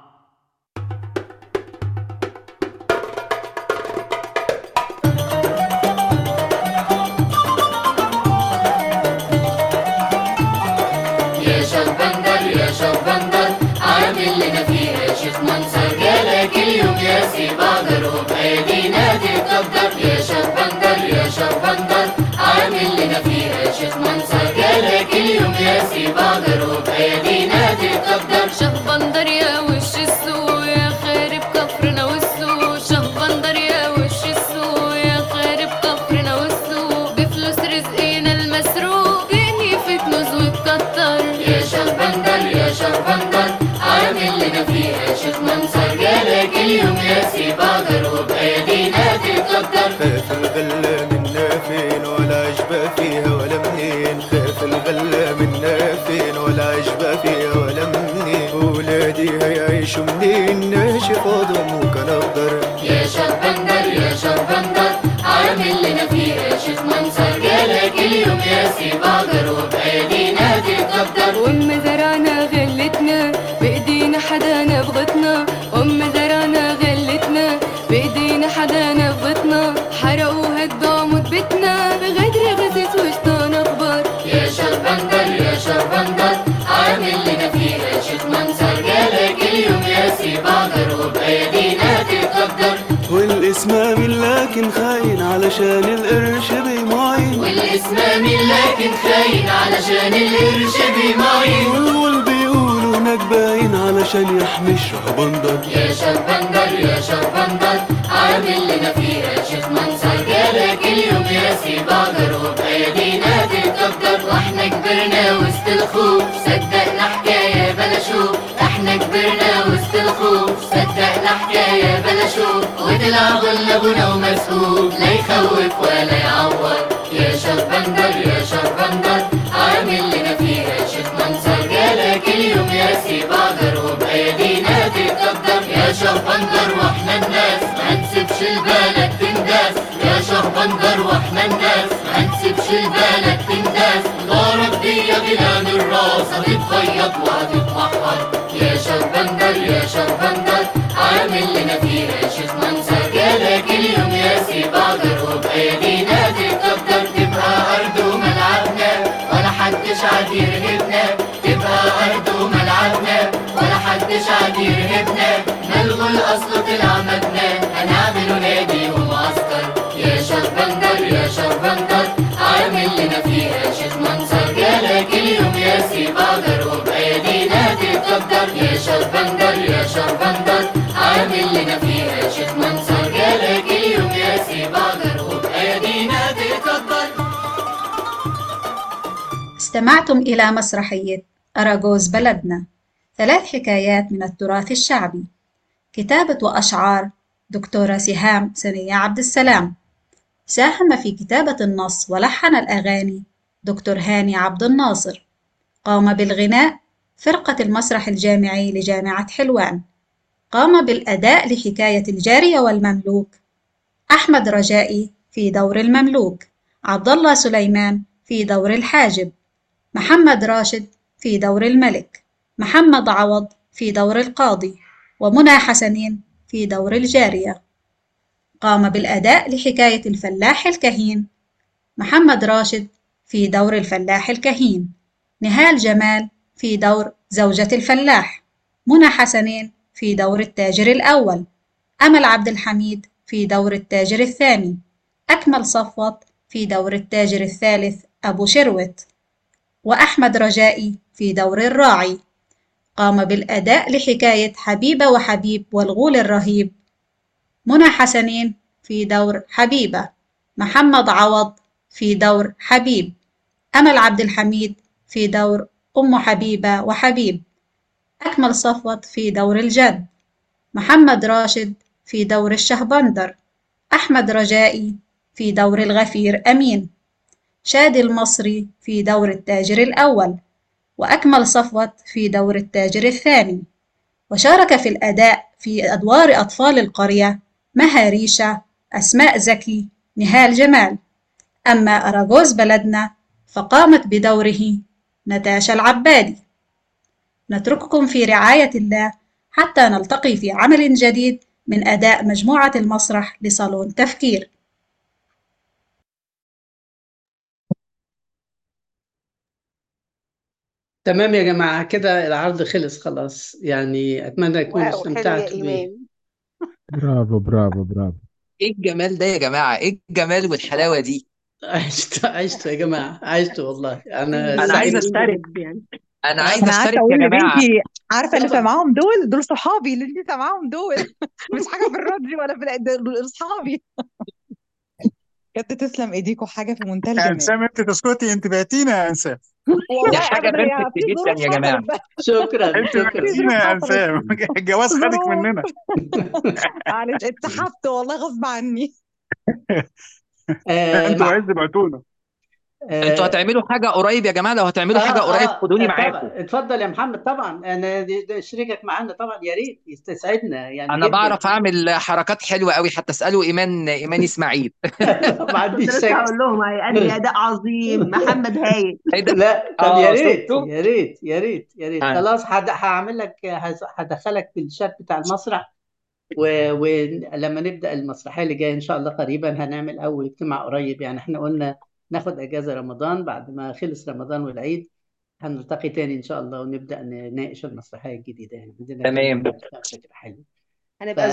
يا شربندر يا شربندر عامل لنا فيها يا شيخ منصر جالك اليوم يا سي بادر وبأيدينا تتقدر يا شربندر يا شربندر عامل لنا فيها يا شيخ منصر جالك اليوم يا سي بادر وبأيدينا تتقدر شهبندر يا وش السوق يا خارب كفرنا والسوق شهبندر يا وش السوق يا خارب كفرنا والسوق بفلوس رزقنا المسروق جني في كنوز وتكتر يا شربندر يا شربندر عامل لنا فيها يا شيخ منصر جالك اليوم يا سي بادر وبأيدينا تتقدر خاف الغلة منا فين ولا عجبة فيها ولا منين خاف الغلة منا فين ولا عجبة اليوم يا سيب اقدر وبايدينا تتقدر وأم زرعنا غلتنا بإيدينا حدانا بغطنا أم زرعنا غلتنا بإيدينا حدانا بغطنا حرقوها الضامن بيتنا بغدر غزت وشطان أخبار يا شربندر يا شربندر عامل لنا فيها شيخ منصر جالك اليوم يا سيب اقدر وبايدينا تتقدر والاسم من لكن خاين علشان القرش بيماين والاسم مين لكن خاين علشان القرش بيماين والول بيقولوا انك باين علشان يحمي الشهبندر يا شربندر يا شربندر عامل لنا فيها شيخ منصر جالك اليوم يا سيب اقدر وبايدينا تتقدر واحنا كبرنا وسط الخوف صدقنا حكايه بلا شوف احنا كبرنا وسط الخوف صدقنا حكايه بلا شوف وطلع غلبنا ومسكوف لا يخوف ولا يعور يا شربندر يا شربندر عامل لنا فيها شيخ منصر جالك اليوم يا سيب اقدر وبايدينا تتقدر يا شربندر واحنا الناس ما نسيبش البلد تنداس يا شربندر واحنا الناس ما نسيبش البلد تنداس ضارب دي غلان الراس هتتخيط وهتتمحر يا شربندر يا شربندر عامل لنا فيها شيخ منصر جالك اليوم يا سيب اقدر وبايدينا تتقدر تبقى ارض وملعبنا ولا حدش عاد يرهبنا تبقى ارض وملعبنا ولا حدش عاد يرهبنا نلغوا الاصل طلع مبنى هنعمله نادي ومعسكر يا شربندر يا شربندر عامل لنا فيها شيخ منصر جالك اليوم يا سيب اقدر وبايدينا تتقدر يا شربندر يا شربندر عامل لنا فيها شيخ منصر جالك اليوم يا سيب اقدر وبايدينا تتقدر استمعتم إلى مسرحية أراجوز بلدنا ثلاث حكايات من التراث الشعبي كتابة وأشعار دكتورة سهام سنية عبد السلام ساهم في كتابة النص ولحن الأغاني دكتور هاني عبد الناصر قام بالغناء فرقة المسرح الجامعي لجامعة حلوان قام بالأداء لحكاية الجارية والمملوك أحمد رجائي في دور المملوك عبد الله سليمان في دور الحاجب محمد راشد في دور الملك محمد عوض في دور القاضي ومنى حسنين في دور الجارية قام بالأداء لحكاية الفلاح الكهين محمد راشد في دور الفلاح الكهين نهال جمال في دور زوجة الفلاح منى حسنين في دور التاجر الأول أمل عبد الحميد في دور التاجر الثاني أكمل صفوت في دور التاجر الثالث أبو شروت وأحمد رجائي في دور الراعي قام بالأداء لحكاية حبيبة وحبيب والغول الرهيب منى حسنين في دور حبيبة محمد عوض في دور حبيب أمل عبد الحميد في دور أم حبيبة وحبيب أكمل صفوت في دور الجد محمد راشد في دور الشهبندر أحمد رجائي في دور الغفير أمين شادي المصري في دور التاجر الأول وأكمل صفوت في دور التاجر الثاني وشارك في الأداء في أدوار أطفال القرية مها ريشة أسماء زكي نهال جمال أما أراجوز بلدنا فقامت بدوره نتاشا العبادي نترككم في رعاية الله حتى نلتقي في عمل جديد من أداء مجموعة المسرح لصالون تفكير تمام يا جماعة كده العرض خلص خلاص يعني أتمنى تكونوا واو حلو يا استمتعتوا بيه إيمان برافو برافو برافو ايه الجمال ده يا جماعة ايه الجمال والحلاوة دي عشت عشت يا جماعة عشت والله أنا انا عايز سعيد اشترك يعني انا عايز انا قعدت اشترك اقول يا جماعة لبنتي عارفه اللي سامعاهم دول دول صحابي اللي انت سامعاهم دول مش حاجه في الراديو ولا في الإد- دول اصحابي بجد تسلم ايديكوا حاجه في منتهى الجمال انسام انت تسكتي انت بعتينا يا انسام دي والله حاجة ابدا يا بيرفكت في جدا ظروف يا جماعة حصلت بقى شكرا انت شكرا في بعتينا ظروف يا حصلت انسام الجواز خدك ظروف مننا معلش اتسحبت والله غصب عني آه انتوا مع عز بعتونا انتوا آه هتعملوا حاجه قريب يا جماعه لو هتعملوا حاجه اه قريب اه خدوني طبعا معاكم اتفضل يا محمد طبعا انا دي- ده شريكك معانا طبعا يا ريت يستسعدنا يعني انا جدا بعرف اعمل حركات حلوه قوي حتى اسالوا ايمان ايمان اسماعيل ما عنديش كنت لسه شك هقول لهم هيأدي أداء عظيم محمد هايل ايه ده لا طب اه يا ريت شفتوا يا ريت يا ريت يا ريت آه. خلاص هد- هعمل لك هز- هدخلك في الشات بتاع المسرح و- ولما نبدأ المسرحية اللي جاية إن شاء الله قريبا هنعمل أول اجتماع قريب يعني إحنا قلنا ناخد أجازة رمضان بعد ما خلص رمضان والعيد هنلتقي تاني إن شاء الله ونبدأ نناقش المسرحية الجديدة يعني عندنا تمام فكرة فكرة حلوة هنبقى